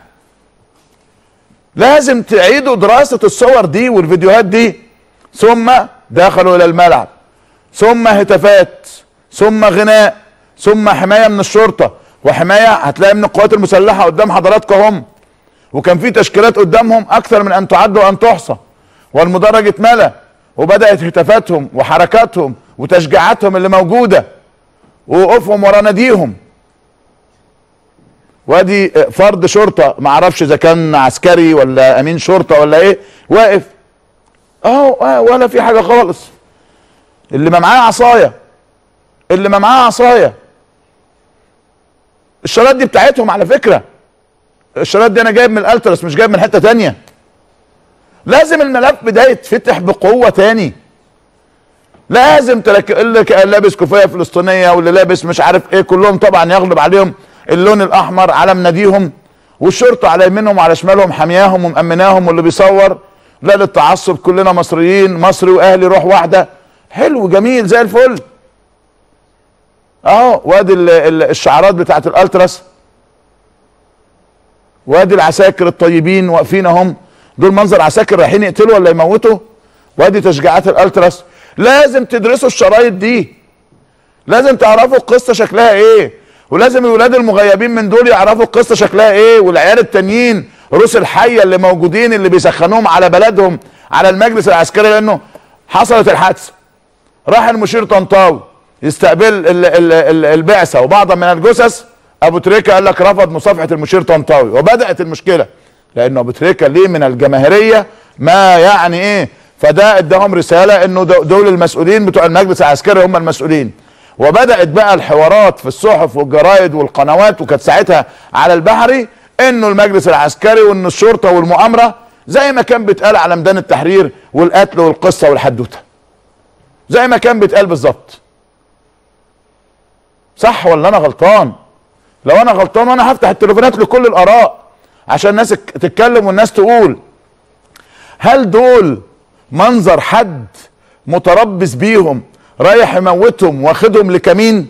لازم تعيدوا دراسة الصور دي والفيديوهات دي ثم دخلوا الى الملعب ثم هتافات ثم غناء ثم حماية من الشرطة وحماية هتلاقي من القوات المسلحة قدام حضراتكم هم وكان في تشكيلات قدامهم اكثر من ان تعد وان تحصى والمدرج اتملى وبدات هتافاتهم وحركاتهم وتشجيعاتهم اللي موجوده ووقوفهم ورا ناديهم وادي فرد شرطه ما اعرفش اذا كان عسكري ولا امين شرطه ولا ايه واقف اهو آه، ولا في حاجه خالص اللي ما معاه عصايه اللي ما معاه عصايه الشرايط دي بتاعتهم على فكره الشرايط دي انا جايب من الالترس مش جايب من حته تانية لازم الملف ده يتفتح بقوه تاني لازم تلك... اللي كان لابس كوفيه فلسطينيه واللي لابس مش عارف ايه كلهم طبعا يغلب عليهم اللون الاحمر علم ناديهم والشرطه على يمينهم وعلى شمالهم حامياهم ومأمناهم واللي بيصور لا للتعصب كلنا مصريين مصري واهلي روح واحده حلو جميل زي الفل اهو وادي ال- ال- الشعارات بتاعت الالتراس وادي العساكر الطيبين واقفين اهم دول منظر عساكر رايحين يقتلوا ولا يموتوا وادي تشجيعات الالتراس لازم تدرسوا الشرايط دي لازم تعرفوا القصه شكلها ايه ولازم الولاد المغيبين من دول يعرفوا القصه شكلها ايه والعيال التانيين روس الحيه اللي موجودين اللي بيسخنوهم على بلدهم على المجلس العسكري لانه حصلت الحادثه راح المشير طنطاوي يستقبل ال- ال- ال- البعثه وبعضا من الجثث ابو تريكه قال لك رفض مصافحه المشير طنطاوي وبدات المشكله لانه ابو تريكه ليه من الجماهيريه ما يعني ايه فده اداهم رساله انه دو- دول المسؤولين بتوع المجلس العسكري هم المسؤولين وبدات بقى الحوارات في الصحف والجرايد والقنوات وكانت ساعتها على البحري انه المجلس العسكري وان الشرطه والمؤامره زي ما كان بيتقال على ميدان التحرير والقتل والقصه والحدوته زي ما كان بيتقال بالظبط صح ولا انا غلطان لو انا غلطان وانا هفتح التليفونات لكل الاراء عشان الناس تك- تتكلم والناس تقول هل دول منظر حد متربص بيهم رايح يموتهم واخدهم لكمين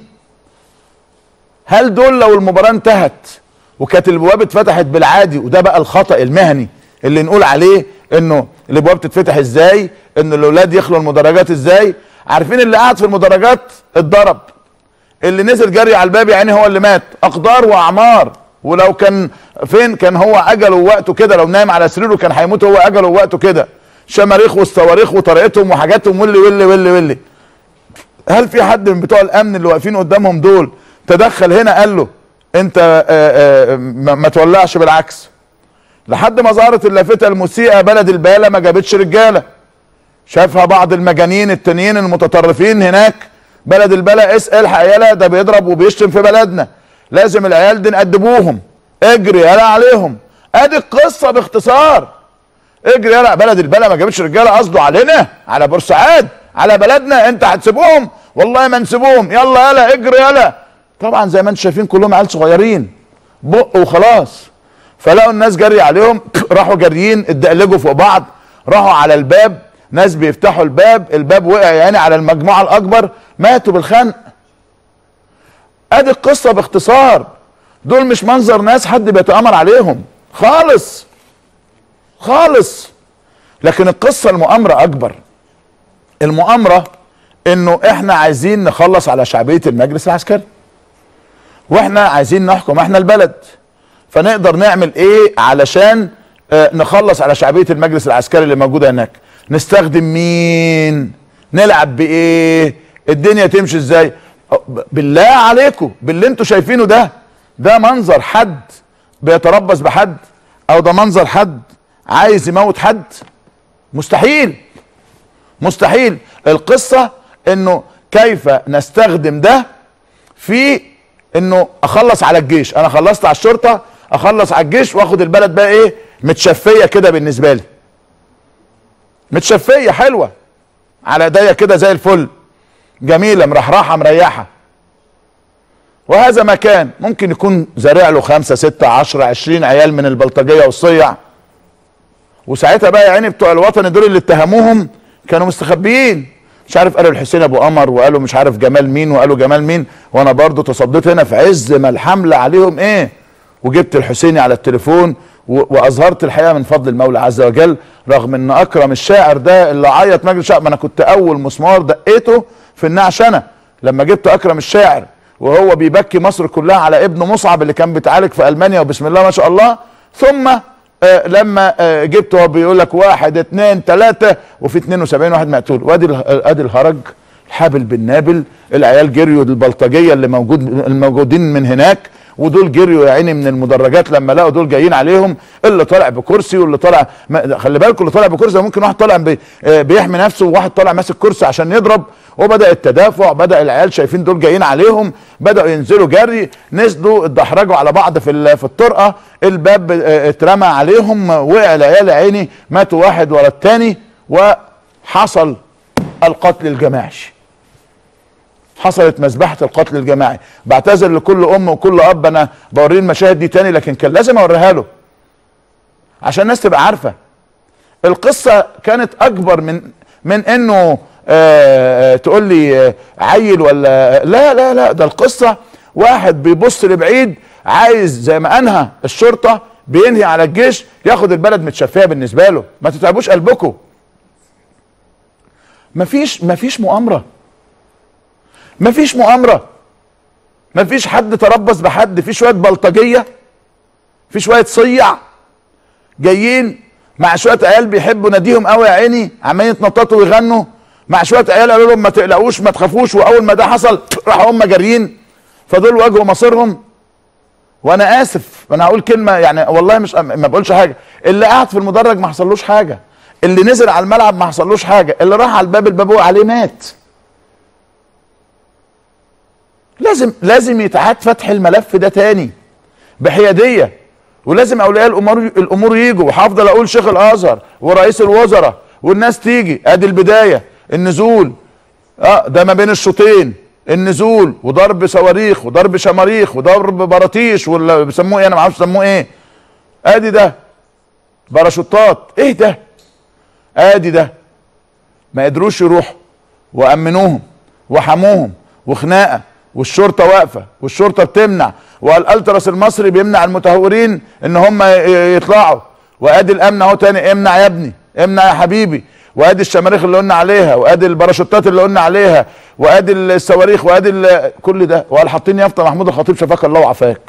هل دول لو المباراه انتهت وكانت الابواب اتفتحت بالعادي وده بقى الخطا المهني اللي نقول عليه انه الابواب تتفتح ازاي ان الاولاد يخلوا المدرجات ازاي عارفين اللي قاعد في المدرجات اتضرب اللي نزل جري على الباب يعني هو اللي مات اقدار واعمار ولو كان فين كان هو اجله ووقته كده لو نايم على سريره كان هيموت هو اجله ووقته كده شماريخ والصواريخ وطريقتهم وحاجاتهم واللي واللي واللي واللي هل في حد من بتوع الامن اللي واقفين قدامهم دول تدخل هنا قال له انت آآ آآ ما ما تولعش بالعكس لحد ما ظهرت اللافته المسيئه بلد الباله ما جابتش رجاله شافها بعض المجانين التانيين المتطرفين هناك بلد البلا اسال الحق يالا ده بيضرب وبيشتم في بلدنا لازم العيال دي نأدبوهم اجري يالا عليهم ادي القصه باختصار اجري يالا بلد البلا ما جابتش رجاله قصده علينا على بورسعاد على بلدنا انت هتسيبوهم والله ما نسيبوهم يلا يالا اجري يالا طبعا زي ما انتم شايفين كلهم عيال صغيرين بق وخلاص فلقوا الناس جري عليهم راحوا جاريين اتدقلجوا فوق بعض راحوا على الباب ناس بيفتحوا الباب الباب وقع يعني على المجموعه الاكبر ماتوا بالخنق ادي القصه باختصار دول مش منظر ناس حد بيتامر عليهم خالص خالص لكن القصه المؤامره اكبر المؤامره انه احنا عايزين نخلص على شعبيه المجلس العسكري واحنا عايزين نحكم احنا البلد فنقدر نعمل ايه علشان آه، نخلص على شعبيه المجلس العسكري اللي موجوده هناك نستخدم مين نلعب بايه الدنيا تمشي ازاي أه، ب- بالله عليكم باللي انتوا شايفينه ده ده منظر حد بيتربص بحد او ده منظر حد عايز يموت حد مستحيل مستحيل القصه انه كيف نستخدم ده في انه اخلص على الجيش انا خلصت على الشرطه اخلص على الجيش واخد البلد بقى ايه متشفيه كده بالنسبه لي متشفيه حلوه على ايديا كده زي الفل جميله مرحرحه مريحه وهذا مكان ممكن يكون زارع له خمسة ستة عشرة عشرين عيال من البلطجية والصيع وساعتها بقى يا عيني بتوع الوطن دول اللي اتهموهم كانوا مستخبيين مش عارف قالوا الحسين ابو قمر وقالوا مش عارف جمال مين وقالوا جمال مين وانا برضو تصديت هنا في عز ما الحمله عليهم ايه وجبت الحسيني على التليفون و- واظهرت الحقيقه من فضل المولى عز وجل رغم ان اكرم الشاعر ده اللي عيط مجلس الشعب ما انا كنت اول مسمار دقيته في النعشنه لما جبت اكرم الشاعر وهو بيبكي مصر كلها على ابنه مصعب اللي كان بيتعالج في المانيا وبسم الله ما شاء الله ثم آه لما آه جبته هو بيقول لك واحد اتنين تلاته وفي 72 واحد مقتول وادي اله- ادي الهرج الحابل بالنابل العيال جريوا البلطجيه اللي موجود الموجودين من هناك ودول جريوا يا عيني من المدرجات لما لقوا دول جايين عليهم اللي طالع بكرسي واللي طالع ما- خلي بالكم اللي طالع بكرسي ممكن واحد طالع بي آه، بيحمي نفسه وواحد طالع ماسك كرسي عشان يضرب وبدا التدافع بدا العيال شايفين دول جايين عليهم بداوا ينزلوا جري نزلوا اتدحرجوا على بعض في ال- في الطرقه الباب آه، اترمى عليهم وقع العيال يا عيني ماتوا واحد ورا الثاني وحصل القتل الجماعي حصلت مذبحة القتل الجماعي بعتذر لكل ام وكل اب انا بوريه المشاهد دي تاني لكن كان لازم اوريها له عشان الناس تبقى عارفة القصة كانت اكبر من من انه آه تقول لي آه عيل ولا لا لا لا ده القصة واحد بيبص لبعيد عايز زي ما انهى الشرطة بينهي على الجيش ياخد البلد متشفية بالنسبة له ما تتعبوش قلبكم مفيش مفيش مؤامره مفيش مؤامره مفيش حد تربص بحد في شويه بلطجيه في شويه صيع جايين مع شويه عيال بيحبوا ناديهم قوي يا عيني عمالين يتنططوا ويغنوا مع شويه عيال قالوا لهم ما تقلقوش ما تخافوش واول ما ده حصل راحوا هم جاريين فدول واجهوا مصيرهم وانا اسف انا هقول كلمه يعني والله مش ما بقولش حاجه اللي قاعد في المدرج ما حصلوش حاجه اللي نزل على الملعب ما حصلوش حاجه اللي راح على الباب الباب وقع عليه مات لازم لازم يتعاد فتح الملف ده تاني بحياديه ولازم اولياء الامور الامور يجوا وهفضل اقول شيخ الازهر ورئيس الوزراء والناس تيجي ادي البدايه النزول اه ده ما بين الشوطين النزول وضرب صواريخ وضرب شماريخ وضرب براطيش ولا بيسموه ايه انا ما اعرفش يسموه ايه ادي ده باراشوتات ايه ده ادي ده ما قدروش يروحوا وامنوهم وحموهم وخناقه والشرطه واقفه والشرطه بتمنع والالتراس المصري بيمنع المتهورين ان هم ي- يطلعوا وادي الامن اهو تاني امنع يا ابني امنع يا حبيبي وادي الشماريخ اللي قلنا عليها وادي الباراشوتات اللي قلنا عليها وادي الصواريخ وادي ال- كل ده وقال حاطين يافطه محمود الخطيب شفاك الله وعافاك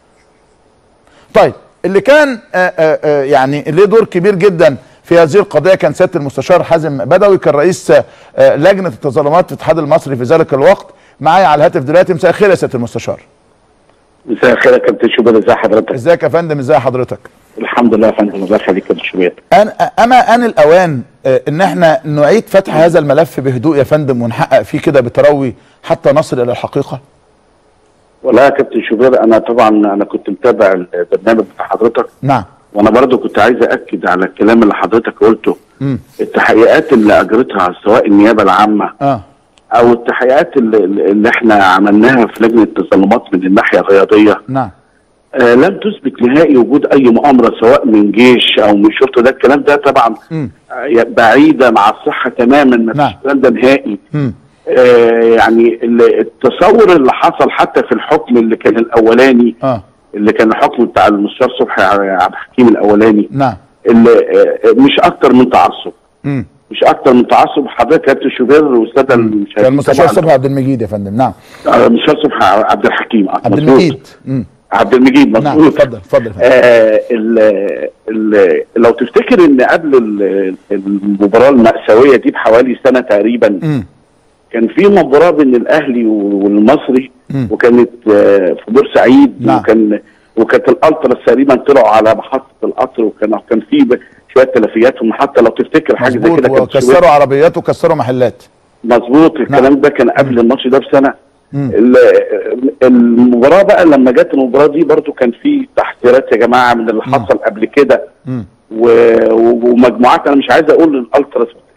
طيب اللي كان آآ آآ يعني ليه دور كبير جدا في هذه القضيه كان سياده المستشار حازم بدوي كان رئيس آه، لجنه التظلمات في الاتحاد المصري في ذلك الوقت معايا على الهاتف دلوقتي مساء الخير يا سياده المستشار مساء الخير يا كابتن شوبير ازي حضرتك؟ ازيك يا فندم ازي حضرتك الحمد لله يا فندم الله يخليك يا كابتن شوبير أن اما ان الاوان آه، ان احنا نعيد فتح هذا الملف بهدوء يا فندم ونحقق فيه كده بتروي حتى نصل الى الحقيقه والله يا كابتن شوبير انا طبعا انا كنت متابع البرنامج بتاع حضرتك نعم وانا برضو كنت عايز اكد على الكلام اللي حضرتك قلته مم. التحقيقات اللي اجرتها سواء النيابه العامه اه او التحقيقات اللي, اللي احنا عملناها في لجنه التظلمات من الناحيه الرياضيه نعم آه لم تثبت نهائي وجود اي مؤامره سواء من جيش او من شرطه ده الكلام ده طبعا مم. آه بعيده مع الصحه تماما ما نعم. فيش الكلام ده نهائي مم. آه يعني ال- التصور اللي حصل حتى في الحكم اللي كان الاولاني اه اللي كان الحكم بتاع المستشار صبحي عبد الحكيم الاولاني نعم اللي آه، مش اكتر من تعصب مم. مش اكتر من تعصب حضرتك كابتن شوبير والساده المشاهدين كان المستشار طبعاً. صبحي عبد المجيد يا فندم نعم آه، المستشار صبحي عبد الحكيم آه، عبد مظبوط. المجيد مم. عبد المجيد نعم مظبوط اتفضل اتفضل يا فندم. آه ال ال لو تفتكر ان قبل ال- المباراه المأساويه دي بحوالي سنه تقريبا مم. كان في مباراه بين الاهلي والمصري مم. وكانت آه، في بورسعيد نعم. وكان وكانت الالتراس تقريبا طلعوا على محطه القطر وكان كان في ب- شويه تلفيات في المحطه لو تفتكر حاجه زي مظبوط كده كانت وكسروا عربيات وكسروا محلات مظبوط الكلام ده كان قبل الماتش ده بسنه مم. ال- المباراه بقى لما جت المباراه دي برضو كان في تحذيرات يا جماعه من اللي حصل قبل كده مم. و- و- ومجموعات انا مش عايز اقول الالتراس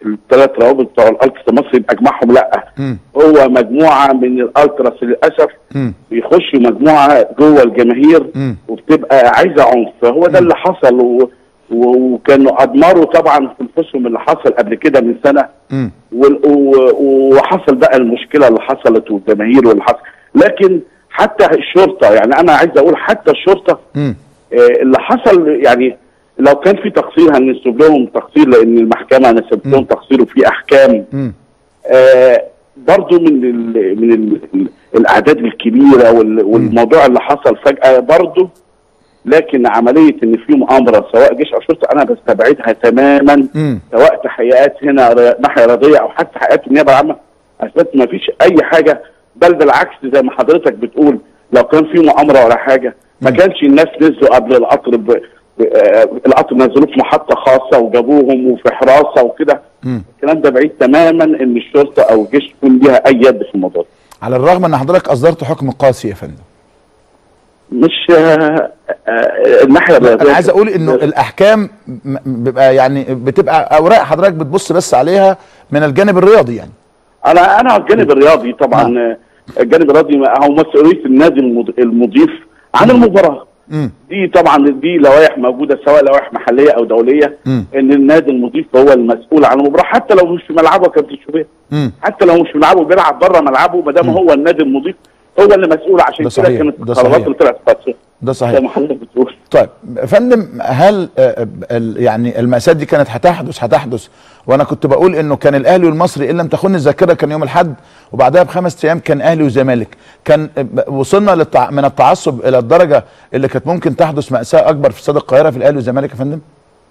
الثلاث روابط بتوع الالتراس المصري باجمعهم لا مم. هو مجموعه من الالتراس للاسف مم. بيخشوا مجموعه جوه الجماهير مم. وبتبقى عايزه عنف فهو ده اللي حصل و... و... وكانوا ادمروا طبعا في انفسهم اللي حصل قبل كده من سنه مم. وال- و- وحصل بقى المشكله اللي حصلت والجماهير واللي حصل لكن حتى الشرطه يعني انا عايز اقول حتى الشرطه مم. آه، اللي حصل يعني لو كان في تقصير هنسيب لهم تقصير لان المحكمه نسبت لهم تقصير وفي احكام مم. آه برضو من ال من ال الاعداد الكبيره وال- والموضوع اللي حصل فجاه برضو لكن عمليه ان في مؤامره سواء جيش او شرطه انا بستبعدها تماما مم. سواء تحقيقات هنا ر- ناحيه رياضيه او حتى تحقيقات النيابه العامه اثبت ما فيش اي حاجه بل بالعكس زي ما حضرتك بتقول لو كان في مؤامره ولا حاجه ما كانش الناس نزلوا قبل القطر ب... ب... آه، القطر نزلوه في محطه خاصه وجابوهم وفي حراسه وكده مم. الكلام ده بعيد تماما ان الشرطه او الجيش يكون ليها اي يد في الموضوع ده. على الرغم ان حضرتك اصدرت حكم قاسي يا فندم مش آه، آه، الناحيه الرياضيه انا عايز اقول انه الاحكام م- بيبقى يعني بتبقى اوراق حضرتك بتبص بس عليها من الجانب الرياضي يعني انا انا على الجانب الرياضي طبعا آه، الجانب الرياضي هو مسؤوليه النادي المض- المضيف عن المباراه مم. دي طبعا دي لوائح موجوده سواء لوائح محليه او دوليه مم. ان النادي المضيف هو المسؤول عن المباراه حتى لو مش في ملعبه كابتن شوبير مم. حتى لو مش في ملعبه بيلعب بره ملعبه ما دام هو النادي المضيف هو اللي مسؤول عشان ده كده صحيح، كانت ده القرارات صحيح. اللي طلعت فاتحه ده زي صحيح ما حضرتك بتقول طيب يا فندم هل آه، ال- يعني المأساة دي كانت هتحدث هتحدث وانا كنت بقول انه كان الاهلي والمصري ان لم تخن الذاكره كان يوم الاحد وبعدها بخمس ايام كان اهلي وزمالك كان آه، ب- وصلنا للتع... من التعصب الى الدرجه اللي كانت ممكن تحدث مأساة اكبر في استاد القاهره في الاهلي والزمالك يا فندم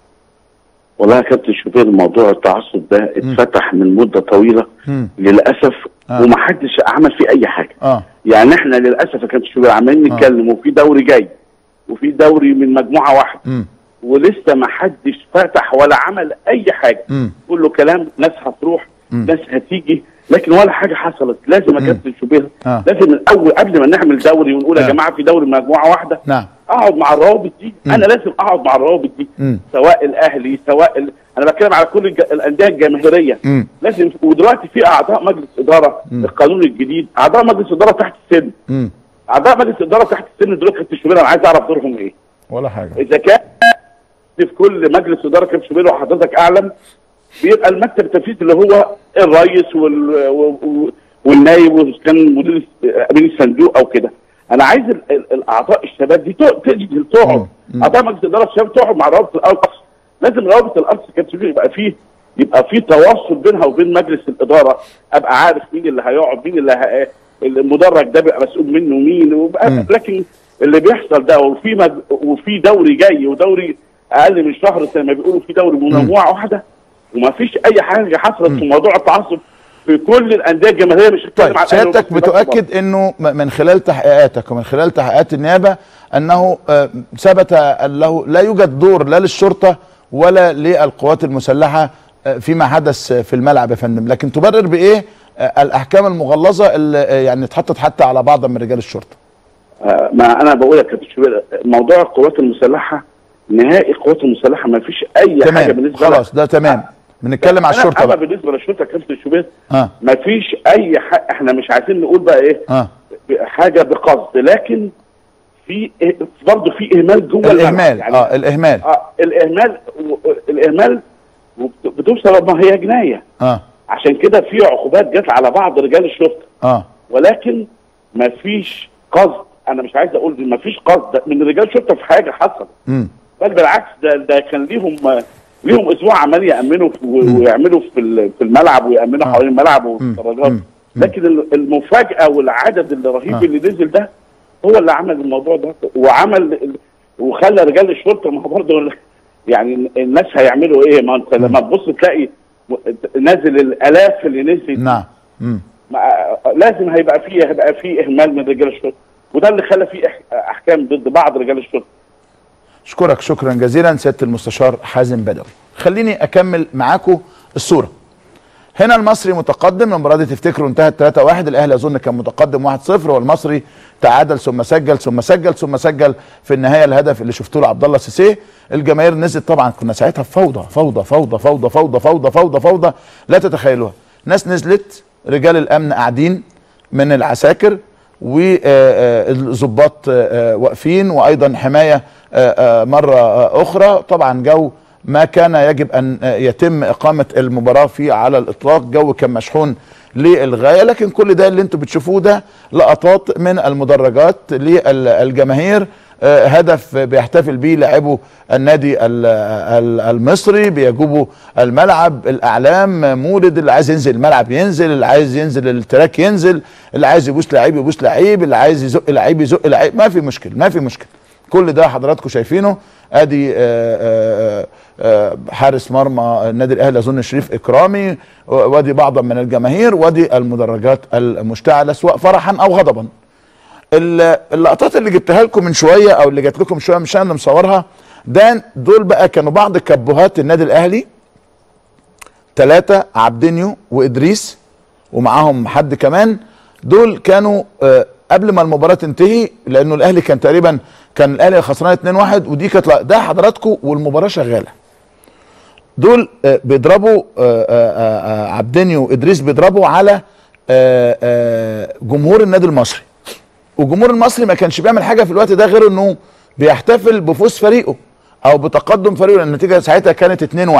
والله يا كابتن شوبير موضوع التعصب ده اتفتح من مده طويله مم. للاسف آه. ومحدش عمل فيه اي حاجه اه يعني احنا للاسف يا كابتن شوبير عمالين آه. نتكلم وفي دوري جاي وفي دوري من مجموعه واحده مم. ولسه ما حدش فتح ولا عمل اي حاجه مم. كله كلام ناس هتروح مم. ناس هتيجي لكن ولا حاجه حصلت لازم يا مم. كابتن شوبير آه. لازم الاول قبل ما نعمل دوري ونقول آه. يا جماعه في دوري من مجموعه واحده نعم اقعد مع الروابط دي مم. انا لازم اقعد مع الروابط دي مم. سواء الاهلي سواء ال... انا بتكلم على كل الج... الانديه الجماهيريه مم. لازم ودلوقتي في اعضاء مجلس اداره مم. القانون الجديد اعضاء مجلس اداره تحت السن مم. اعضاء مجلس اداره تحت السن دول كابتن شوبير انا عايز اعرف دورهم ايه ولا حاجه اذا كان في كل مجلس اداره كابتن شوبير وحضرتك اعلم بيبقى المكتب التنفيذي اللي هو الرئيس وال... و- والنايب وكان مدير امين الصندوق او كده انا عايز ال- ال- الاعضاء الشباب دي تق- تنزل تقعد مم. اعضاء مجلس اداره الشباب تقعد مع روابط الارقص لازم روابط الارقص كابتن شوبير يبقى فيه يبقى في تواصل بينها وبين مجلس الاداره ابقى عارف مين اللي هيقعد مين اللي ه... المدرج ده بيبقى مسؤول منه مين وبقى مم. لكن اللي بيحصل ده وفي مج... وفي دوري جاي ودوري اقل من شهر زي ما بيقولوا في دوري من مجموعه واحده وما فيش اي حاجه حصلت في موضوع التعصب في كل الانديه الجماهيريه مش هتكلم طيب على الأهلي سيادتك والمصري بس بتؤكد انه م- من خلال تحقيقاتك ومن خلال تحقيقات النيابه انه آه، ثبت أن له لا يوجد دور لا للشرطه ولا للقوات المسلحه آه، فيما حدث في الملعب يا فندم لكن تبرر بايه آه، الاحكام المغلظه اللي آه، يعني اتحطت حتى على بعض من رجال الشرطه آه، ما انا بقول لك يا كابتن شوبير موضوع القوات المسلحه نهائي القوات المسلحه ما فيش اي حاجه تمام بالنسبه خلاص ده تمام بنتكلم على أنا- الشرطه انا بقى بالنسبه للشرطه يا كابتن شوبير اه ما فيش اي حق احنا مش عايزين نقول بقى ايه اه حاجه بقصد لكن في برضه في اهمال جوه الملعب. الاهمال يعني اه الاهمال اه الاهمال و- الاهمال وبت- بتوصل ما هي جنايه اه عشان كده في عقوبات جت على بعض رجال الشرطه اه ولكن ما فيش قصد انا مش عايز اقول ما فيش قصد من رجال الشرطه في حاجه حصلت امم بل بالعكس ده ده كان ليهم ليهم اسبوع عمال يامنوا في- ويعملوا في ال- في الملعب ويامنوا آه. حوالين الملعب والدرجات مم. لكن ال- المفاجاه والعدد الرهيب آه. اللي نزل ده هو اللي عمل الموضوع ده وعمل ال- وخلى رجال الشرطه ما هو برضه يعني الناس هيعملوا ايه ما انت لما تبص تلاقي نازل الالاف اللي نزل نعم امم ما- لازم هيبقى فيه هيبقى فيه اهمال من رجال الشرطه وده اللي خلى فيه إح- احكام ضد بعض رجال الشرطه اشكرك شكرا جزيلا سياده المستشار حازم بدوي خليني اكمل معاكم الصوره هنا المصري متقدم المباراه دي تفتكروا انتهت 3-1 الاهلي اظن كان متقدم 1-0 والمصري تعادل ثم سجل ثم سجل ثم سجل في النهايه الهدف اللي شفتوه لعبد الله سيسيه الجماهير نزلت طبعا كنا ساعتها في فوضى فوضى فوضى فوضى فوضى فوضى فوضى فوضى لا تتخيلوها ناس نزلت رجال الامن قاعدين من العساكر والظباط واقفين وايضا حمايه آه، آه، مره آه، اخرى طبعا جو ما كان يجب ان يتم اقامه المباراه فيه على الاطلاق جو كان مشحون للغايه لكن كل ده اللي انتم بتشوفوه ده لقطات من المدرجات للجماهير آه، هدف بيحتفل بيه لاعبو النادي ال- ال- المصري بيجوبوا الملعب الاعلام مولد اللي عايز ينزل الملعب ينزل اللي عايز ينزل التراك ينزل اللي عايز يبوس لعيب يبوس لعيب اللي عايز يزق لعيب يزق لعيب ما في مشكله ما في مشكله كل ده حضراتكم شايفينه ادي آه، آه، آه، حارس مرمى النادي الاهلي اظن شريف اكرامي وادي بعضا من الجماهير وادي المدرجات المشتعله سواء فرحا او غضبا ال- اللقطات اللي جبتها لكم من شويه او اللي جات لكم شويه مش انا اللي مصورها ده دول بقى كانوا بعض كبهات النادي الاهلي ثلاثه عبدينيو وادريس ومعاهم حد كمان دول كانوا آه، قبل ما المباراه تنتهي لانه الاهلي كان تقريبا كان الاهلي خسران 2-1 ودي كانت لا- ده حضراتكم والمباراه شغاله دول آه، بيضربوا آه، آه، آه، عبدينيو وادريس بيضربوا على آه، آه، جمهور النادي المصري والجمهور المصري ما كانش بيعمل حاجه في الوقت ده غير انه بيحتفل بفوز فريقه او بتقدم فريقه لان النتيجه ساعتها كانت 2-1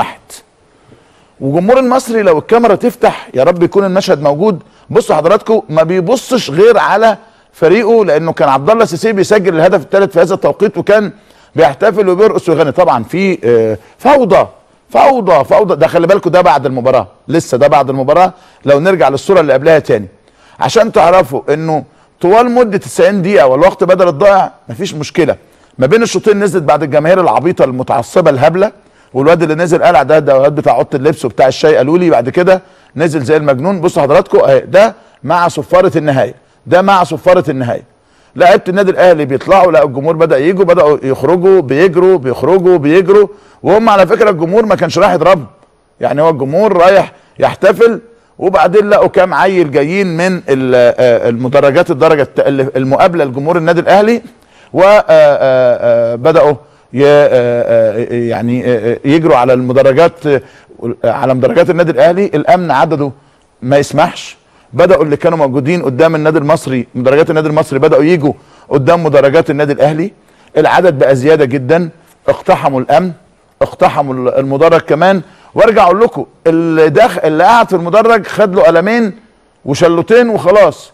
وجمهور المصري لو الكاميرا تفتح يا رب يكون المشهد موجود بصوا حضراتكم ما بيبصش غير على فريقه لانه كان عبد الله السيسي بيسجل الهدف الثالث في هذا التوقيت وكان بيحتفل وبيرقص ويغني طبعا في آه، فوضى فوضى فوضى ده خلي بالكم ده بعد المباراه لسه ده بعد المباراه لو نرجع للصوره اللي قبلها تاني عشان تعرفوا انه طوال مده 90 دقيقه والوقت بدل الضائع مفيش مشكله ما بين الشوطين نزلت بعد الجماهير العبيطه المتعصبه الهبله والواد اللي نزل قلع ده ده الواد بتاع اوضه اللبس وبتاع الشاي قالوا لي بعد كده نزل زي المجنون بصوا حضراتكم اهي ده مع صفاره النهايه ده مع صفاره النهايه لعيبه النادي الاهلي بيطلعوا لا الجمهور بدا يجوا بداوا يخرجوا بيجروا بيخرجوا بيجروا وهم على فكره الجمهور ما كانش رايح يضربهم يعني هو الجمهور رايح يحتفل وبعدين لقوا كام عيل جايين من ال- آه، المدرجات الدرجه الت- اللي- المقابله لجمهور النادي الاهلي وبداوا يعني آه، آه، يجروا على المدرجات آه، على مدرجات النادي الاهلي الامن عدده ما يسمحش بداوا اللي كانوا موجودين قدام النادي المصري مدرجات النادي المصري بداوا يجوا قدام مدرجات النادي الاهلي العدد بقى زياده جدا اقتحموا الامن اقتحموا المدرج كمان وارجع اقول لكم اللي داخل اللي قاعد في المدرج خد له قلمين وشلوتين وخلاص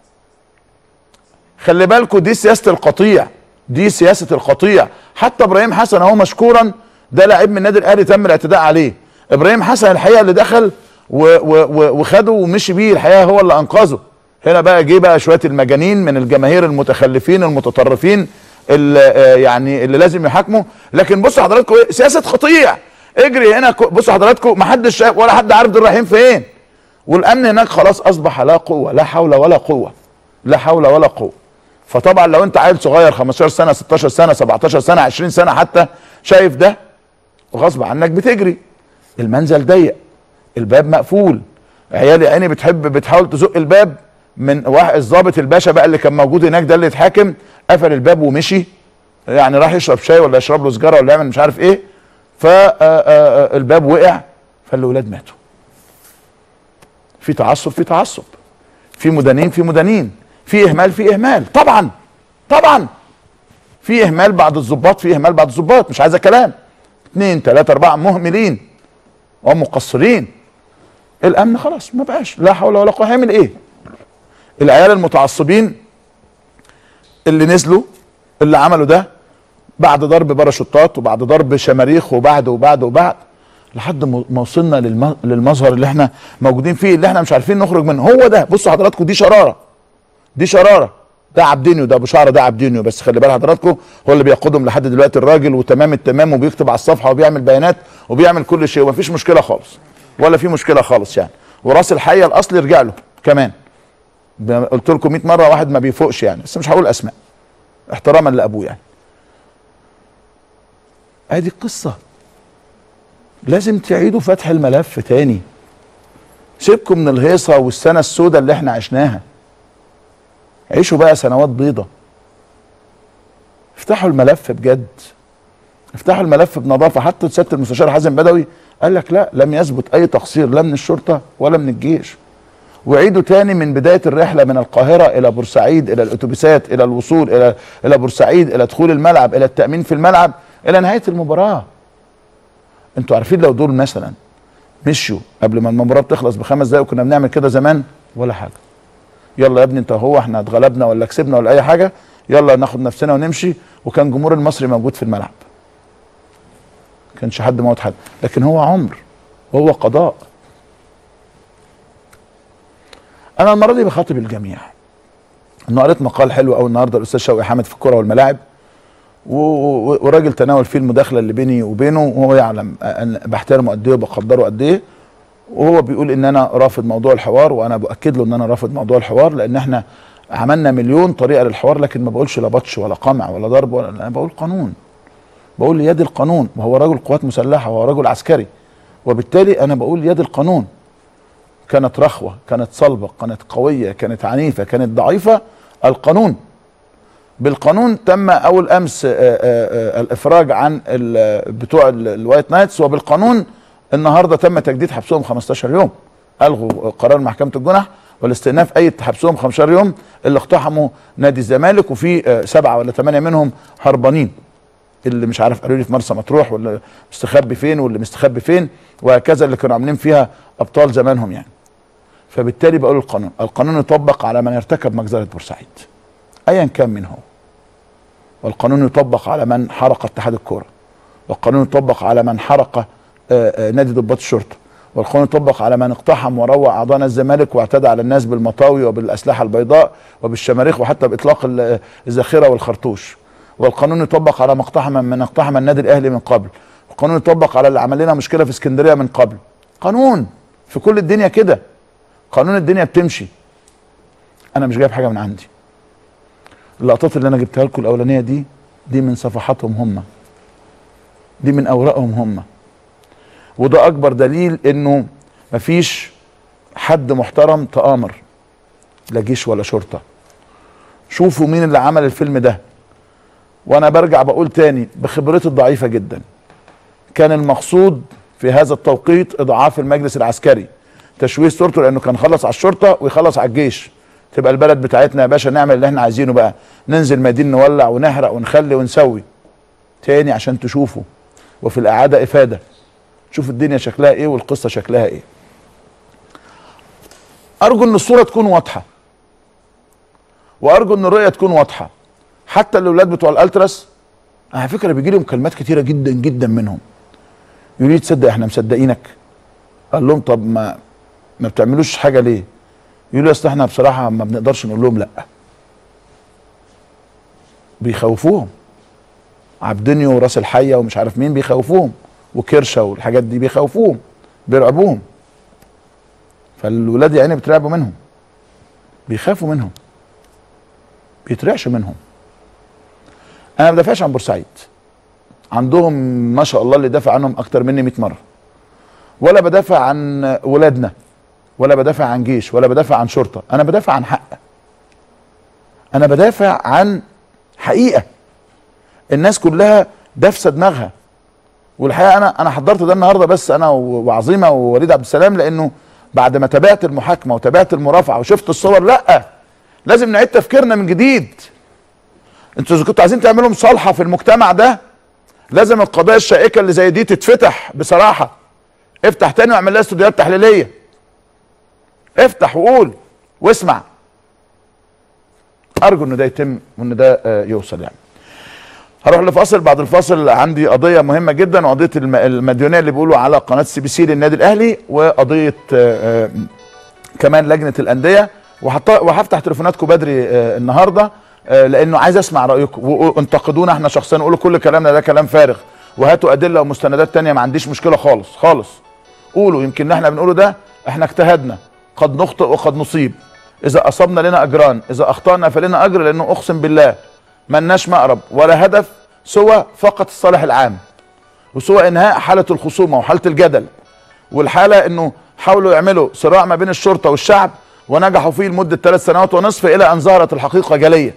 خلي بالكم دي سياسه القطيع دي سياسه القطيع حتى ابراهيم حسن اهو مشكورا ده لاعب من النادي الاهلي تم الاعتداء عليه ابراهيم حسن الحقيقه اللي دخل و و و وخده ومشي بيه الحقيقه هو اللي انقذه هنا بقى جه بقى شويه المجانين من الجماهير المتخلفين المتطرفين اللي آه، يعني اللي لازم يحاكموا لكن بصوا حضراتكم ايه سياسه قطيع اجري هنا كو- بصوا حضراتكم ما حدش شايف ولا حد عارف دول رايحين فين والامن هناك خلاص اصبح لا قوه لا حول ولا قوه لا حول ولا قوه فطبعا لو انت عيل صغير 15 سنه 16 سنه 17 سنه 20 سنه حتى شايف ده وغصب عنك بتجري المنزل ضيق الباب مقفول عيالي يا عيني بتحب بتحاول تزق الباب من واحد الضابط الباشا بقى اللي كان موجود هناك ده اللي اتحاكم قفل الباب ومشي يعني راح يشرب شاي ولا يشرب له سجاره ولا يعمل مش عارف ايه فالباب وقع فالولاد ماتوا في تعصب في تعصب في مدانين في مدانين في اهمال في اهمال طبعا طبعا في اهمال بعد الضباط في اهمال بعد الضباط مش عايزه كلام اثنين ثلاثة أربعة مهملين ومقصرين الأمن خلاص ما بقاش لا حول ولا قوة هيعمل إيه؟ العيال المتعصبين اللي نزلوا اللي عملوا ده بعد ضرب باراشوتات وبعد ضرب شماريخ وبعد وبعد وبعد لحد ما ما وصلنا للم- للمظهر اللي احنا موجودين فيه اللي احنا مش عارفين نخرج منه هو ده بصوا حضراتكم دي شراره دي شراره ده عبدينيو ده ابو شعره ده عبدينيو بس خلي بال حضراتكم هو اللي بيقودهم لحد دلوقتي الراجل وتمام التمام وبيكتب على الصفحه وبيعمل بيانات وبيعمل كل شيء ومفيش مشكله خالص ولا في مشكله خالص يعني وراس الحيه الاصلي يرجع له كمان ب- قلت لكم 100 مره واحد ما بيفوقش يعني بس مش هقول اسماء احتراما لابوه يعني ادي القصه لازم تعيدوا فتح الملف تاني سيبكم من الهيصه والسنه السوداء اللي احنا عشناها عيشوا بقى سنوات بيضة افتحوا الملف بجد افتحوا الملف بنظافه حتى سياده المستشار حازم بدوي قال لك لا لم يثبت اي تقصير لا من الشرطه ولا من الجيش وعيدوا تاني من بدايه الرحله من القاهره الى بورسعيد الى الاتوبيسات الى الوصول الى الى بورسعيد الى دخول الملعب الى التامين في الملعب الى نهايه المباراه انتوا عارفين لو دول مثلا مشوا قبل ما المباراه بتخلص بخمس دقايق كنا بنعمل كده زمان ولا حاجه يلا يا ابني انت هو احنا اتغلبنا ولا كسبنا ولا اي حاجه يلا ناخد نفسنا ونمشي وكان جمهور المصري موجود في الملعب كانش حد موت حد لكن هو عمر وهو قضاء انا المره دي بخاطب الجميع انه قريت مقال حلو قوي النهارده الاستاذ شوقي حامد في الكره والملاعب و- و- وراجل تناول فيه المداخله اللي بيني وبينه وهو يعلم ان بحترمه قد ايه وبقدره قد ايه وهو بيقول ان انا رافض موضوع الحوار وانا باكد له ان انا رافض موضوع الحوار لان احنا عملنا مليون طريقه للحوار لكن ما بقولش لا بطش ولا قمع ولا ضرب ولا انا بقول قانون بقول يد القانون وهو رجل قوات مسلحه وهو رجل عسكري وبالتالي انا بقول يد القانون كانت رخوه كانت صلبه كانت قويه كانت عنيفه كانت ضعيفه القانون بالقانون تم اول امس آه، آه، آه، الافراج عن ال- بتوع ال- الوايت نايتس وبالقانون النهارده تم تجديد حبسهم 15 يوم الغوا قرار محكمه الجنح والاستئناف اي حبسهم 15 يوم اللي اقتحموا نادي الزمالك وفي آه، سبعه ولا ثمانيه منهم هربانين اللي مش عارف قالوا لي في مرسى مطروح واللي مستخبي فين واللي مستخبي فين وهكذا اللي كانوا عاملين فيها ابطال زمانهم يعني فبالتالي بقول القانون القانون يطبق على من ارتكب مجزره بورسعيد ايا كان من هو والقانون يطبق على من حرق اتحاد الكوره والقانون يطبق على من حرق آه، آه، نادي ضباط الشرطه والقانون يطبق على من اقتحم وروع اعضاء نادي الزمالك واعتدى على الناس بالمطاوي وبالاسلحه البيضاء وبالشماريخ وحتى باطلاق ال- الذخيره والخرطوش والقانون يطبق على ما اقتحم من اقتحم النادي الاهلي من قبل القانون يطبق على اللي عمل لنا مشكله في اسكندريه من قبل قانون في كل الدنيا كده قانون الدنيا بتمشي انا مش جايب حاجه من عندي اللقطات اللي انا جبتها لكم الاولانيه دي دي من صفحاتهم هم دي من اوراقهم هم وده اكبر دليل انه مفيش حد محترم تآمر لا جيش ولا شرطه شوفوا مين اللي عمل الفيلم ده وانا برجع بقول تاني بخبرتي الضعيفه جدا كان المقصود في هذا التوقيت اضعاف المجلس العسكري تشويه صورته لانه كان خلص على الشرطه ويخلص على الجيش تبقى البلد بتاعتنا يا باشا نعمل اللي احنا عايزينه بقى ننزل ميادين نولع ونحرق ونخلي ونسوي تاني عشان تشوفوا وفي الاعاده افاده تشوف الدنيا شكلها ايه والقصه شكلها ايه ارجو ان الصوره تكون واضحه وارجو ان الرؤيه تكون واضحه حتى الاولاد بتوع الالتراس على فكره بيجي لي مكالمات كتيره جدا جدا منهم يقولوا لي تصدق احنا مصدقينك قال لهم طب ما ما بتعملوش حاجه ليه يقولوا اصل احنا بصراحه ما بنقدرش نقول لهم لا بيخوفوهم عبدنيو وراس الحيه ومش عارف مين بيخوفوهم وكرشه والحاجات دي بيخوفوهم بيرعبوهم فالولاد يا عيني بيترعبوا منهم بيخافوا منهم بيترعشوا منهم انا ما بدافعش عن بورسعيد عندهم ما شاء الله اللي دافع عنهم اكتر مني 100 مره ولا بدافع عن ولادنا ولا بدافع عن جيش ولا بدافع عن شرطه انا بدافع عن حق انا بدافع عن حقيقه الناس كلها دافسه دماغها والحقيقه انا انا حضرت ده النهارده بس انا و- وعظيمه ووليد عبد السلام لانه بعد ما تابعت المحاكمه وتابعت المرافعه وشفت الصور لا لازم نعيد تفكيرنا من جديد انتوا اذا كنتوا عايزين تعملوا مصالحه في المجتمع ده لازم القضايا الشائكه اللي زي دي تتفتح بصراحه افتح تاني واعمل لها استوديوهات تحليليه افتح وقول واسمع ارجو ان ده يتم وان ده آه، يوصل يعني هروح لفاصل بعد الفاصل عندي قضيه مهمه جدا وقضيه الم- المديونيه اللي بيقولوا على قناه سي بي سي للنادي الاهلي وقضيه آه، آه، كمان لجنه الانديه وهط- وهفتح تليفوناتكم بدري آه، النهارده آه، لانه عايز اسمع رايكم وانتقدونا احنا شخصيا قولوا كل كلامنا ده كلام فارغ وهاتوا ادله ومستندات تانية ما عنديش مشكله خالص خالص قولوا يمكن اللي احنا بنقوله ده احنا اجتهدنا قد نخطئ وقد نصيب اذا اصبنا لنا اجران اذا اخطانا فلنا اجر لانه اقسم بالله ملناش مقرب ولا هدف سوى فقط الصالح العام وسوى انهاء حاله الخصومه وحاله الجدل والحاله انه حاولوا يعملوا صراع ما بين الشرطه والشعب ونجحوا فيه لمده ثلاث سنوات ونصف الى ان ظهرت الحقيقه جليه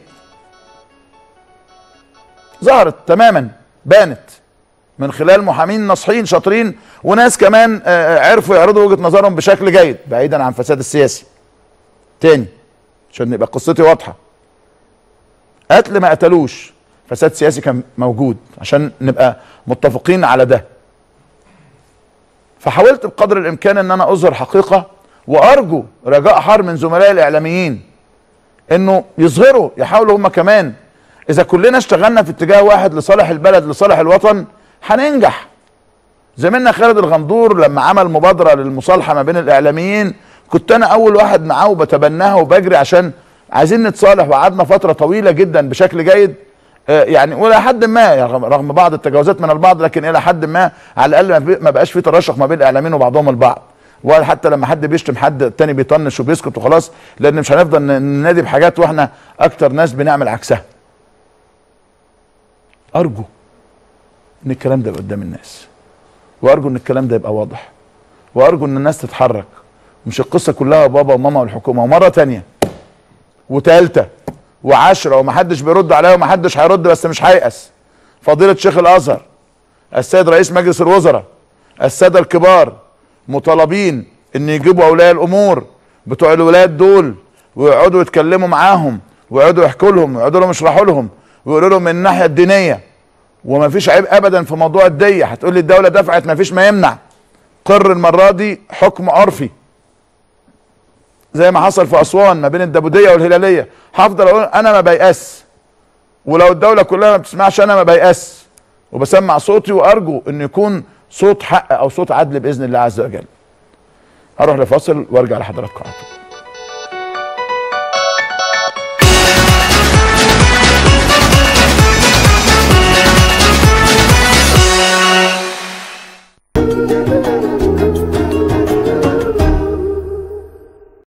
ظهرت تماما بانت من خلال محامين ناصحين شاطرين وناس كمان آه، آه، عرفوا يعرضوا وجهه نظرهم بشكل جيد بعيدا عن فساد السياسي تاني عشان نبقى قصتي واضحه قتل ما قتلوش فساد سياسي كان موجود عشان نبقى متفقين على ده فحاولت بقدر الامكان ان انا اظهر حقيقه وارجو رجاء حار من زملائي الاعلاميين انه يظهروا يحاولوا هم كمان اذا كلنا اشتغلنا في اتجاه واحد لصالح البلد لصالح الوطن هننجح زميلنا خالد الغندور لما عمل مبادره للمصالحه ما بين الاعلاميين كنت انا اول واحد معاه وبتبناها وبجري عشان عايزين نتصالح وقعدنا فتره طويله جدا بشكل جيد آه، يعني والى حد ما يعني رغم- رغم بعض التجاوزات من البعض لكن الى حد ما على الاقل ما بي- ما بقاش في ترشح ما بين الاعلاميين وبعضهم البعض ولا حتى لما حد بيشتم حد التاني بيطنش وبيسكت وخلاص لان مش هنفضل ن- ننادي بحاجات واحنا اكتر ناس بنعمل عكسها ارجو ان الكلام ده يبقى قدام الناس وارجو ان الكلام ده يبقى واضح وارجو ان الناس تتحرك مش القصه كلها بابا وماما والحكومه ومره تانية وتالتة وعشرة ومحدش بيرد عليا ومحدش هيرد بس مش هيأس فضيلة شيخ الأزهر السيد رئيس مجلس الوزراء السادة الكبار مطالبين ان يجيبوا اولياء الامور بتوع الولاد دول ويقعدوا يتكلموا معاهم ويقعدوا يحكوا لهم ويقعدوا لهم يشرحوا لهم ويقولوا لهم من الناحيه الدينيه وما فيش عيب ابدا في موضوع الديه هتقول لي الدوله دفعت ما فيش ما يمنع قر المره دي حكم عرفي زي ما حصل في اسوان ما بين الدبوديه والهلاليه هفضل اقول انا ما بيأس ولو الدوله كلها ما بتسمعش انا ما بيأس وبسمع صوتي وارجو ان يكون صوت حق او صوت عدل باذن الله عز وجل هروح لفاصل وارجع لحضراتكم على طول